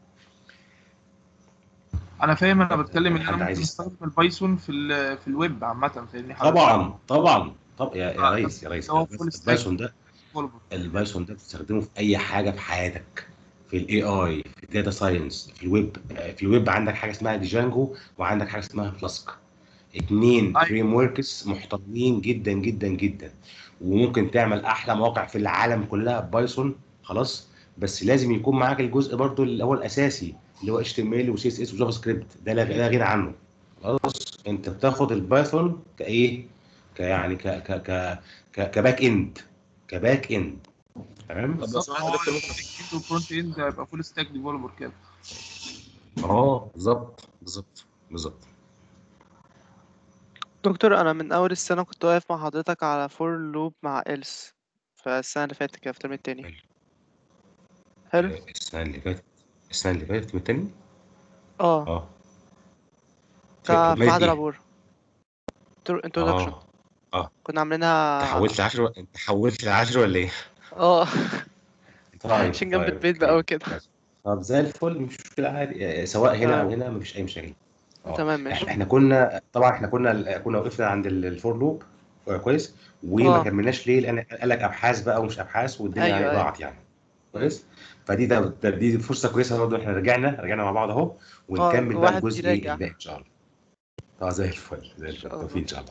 انا فاهم انا بتكلم ان انا حد ممكن عايز استخدم البايثون في ال في الويب عامه فاهمني حضرتك؟ طبعا طبعا طب يا يا آه، ريس يا ريس هو full stack البايثون ده developer. البايثون ده بتستخدمه في اي حاجه في حياتك في الاي اي في الداتا ساينس في الويب في الويب عندك حاجه اسمها ديجانجو وعندك حاجه اسمها فلاسك اتنين فريم وركس محترمين جدا جدا جدا وممكن تعمل احلى مواقع في العالم كلها ببايثون خلاص بس لازم يكون معاك الجزء برضو اللي هو الاساسي اللي هو اتش تي ام ال وسي اس اس وجافا سكريبت ده لا لا غنى عنه خلاص انت بتاخد البايثون كايه كيعني ك ك ك ك كباك اند كباك اند تمام طب لو سمحت يا دكتور ممكن الفرونت اند هيبقى فول ستاك ديفلوبر كده اه بالظبط بالظبط بالظبط دكتور انا من اول السنه كنت واقف مع حضرتك على فور لوب مع إلس فالسنه اللي فاتت كده في الترم التاني حلو السنه اللي فاتت السنه اللي فاتت من التاني اه اه ك- في مادة معهد إيه؟ العبور انترودكشن اه اه كنا عاملينها انت حولت لعشر و... انت حولت لعشر ولا ايه؟ اه طيب عشان جنب طيب البيت بقى وكده طب زي الفل مش مشكله عادي آه، سواء هنا او تمام. هنا مفيش اي مشاكل اه تمام ماشي احنا كنا طبعا احنا كنا كنا وقفنا عند ال- الفور لوب آه، كويس وما اه كملناش ليه لان قال لك ابحاث بقى ومش ابحاث والدنيا ايوه يعني ايوه ضاعت يعني كويس فدي ده, ده دي فرصه كويسه برضه احنا رجعنا رجعنا مع بعض اهو اه ونكمل بقى الواحد الجزء ايه بيراجع الباقي ان شاء الله اه زي الفل زي الفل شاء توفيق الله ان شاء الله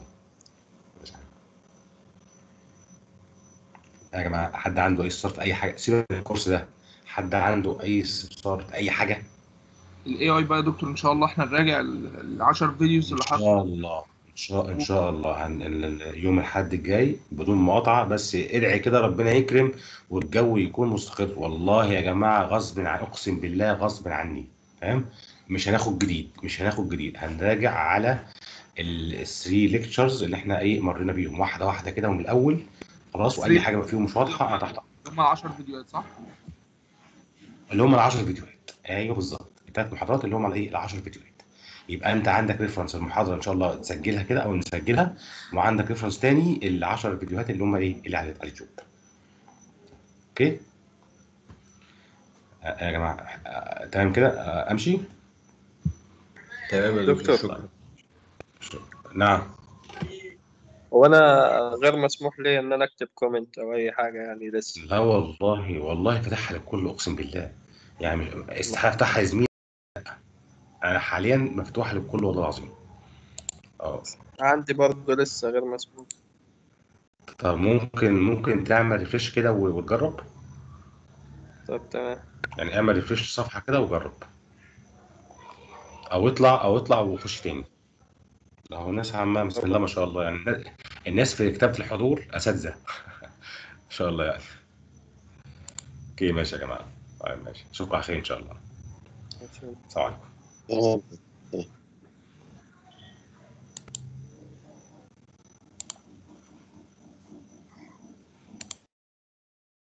يا جماعه حد عنده اي استفسار في اي حاجه سيبك من الكورس ده حد عنده اي استفسار في اي حاجه الاي اي بقى يا دكتور ان شاء الله احنا نراجع ال 10 فيديوز اللي ان حصل شاء الله ان شاء ان شاء الله هن... ال- ال- يوم الاحد الجاي بدون مقاطعه بس ادعي كده ربنا يكرم والجو يكون مستقر والله يا جماعه غصب عن اقسم بالله غصب عني فاهم مش هناخد جديد مش هناخد جديد هنراجع على الثري ليكتشرز اللي احنا ايه مرينا بيهم واحده واحده كده ومن الاول خلاص واي حاجه فيهم مش واضحه انا تحت هم 10 فيديوهات صح؟ اللي هم ال 10 فيديوهات ايوه بالظبط الثلاث محاضرات اللي هم الايه ال 10 فيديوهات يبقى انت عندك ريفرنس المحاضره ان شاء الله تسجلها كده او نسجلها وعندك ريفرنس تاني ال 10 فيديوهات اللي هم ايه اللي على على اليوتيوب اوكي آه، يا جماعه آه، تمام كده آه، امشي تمام يا دكتور شكرا نعم هو انا غير مسموح لي ان انا اكتب كومنت او اي حاجه يعني لسه لا والله والله فتحها للكل اقسم بالله يعني مش- استحاله افتحها يا زميلي لا. انا حاليا مفتوحه للكل والله العظيم اه عندي برضه لسه غير مسموح طب ممكن ممكن تعمل ريفريش كده و- وتجرب طب تمام يعني اعمل ريفريش الصفحه كده وجرب او اطلع او اطلع وخش تاني لا هو الناس عامه بسم الله ما شاء الله يعني الناس- الناس في كتابه الحضور اساتذه ان شاء الله يعني اوكي ماشي يا جماعه طيب ماشي اشوفكم على خير ان شاء الله السلام عليكم تمام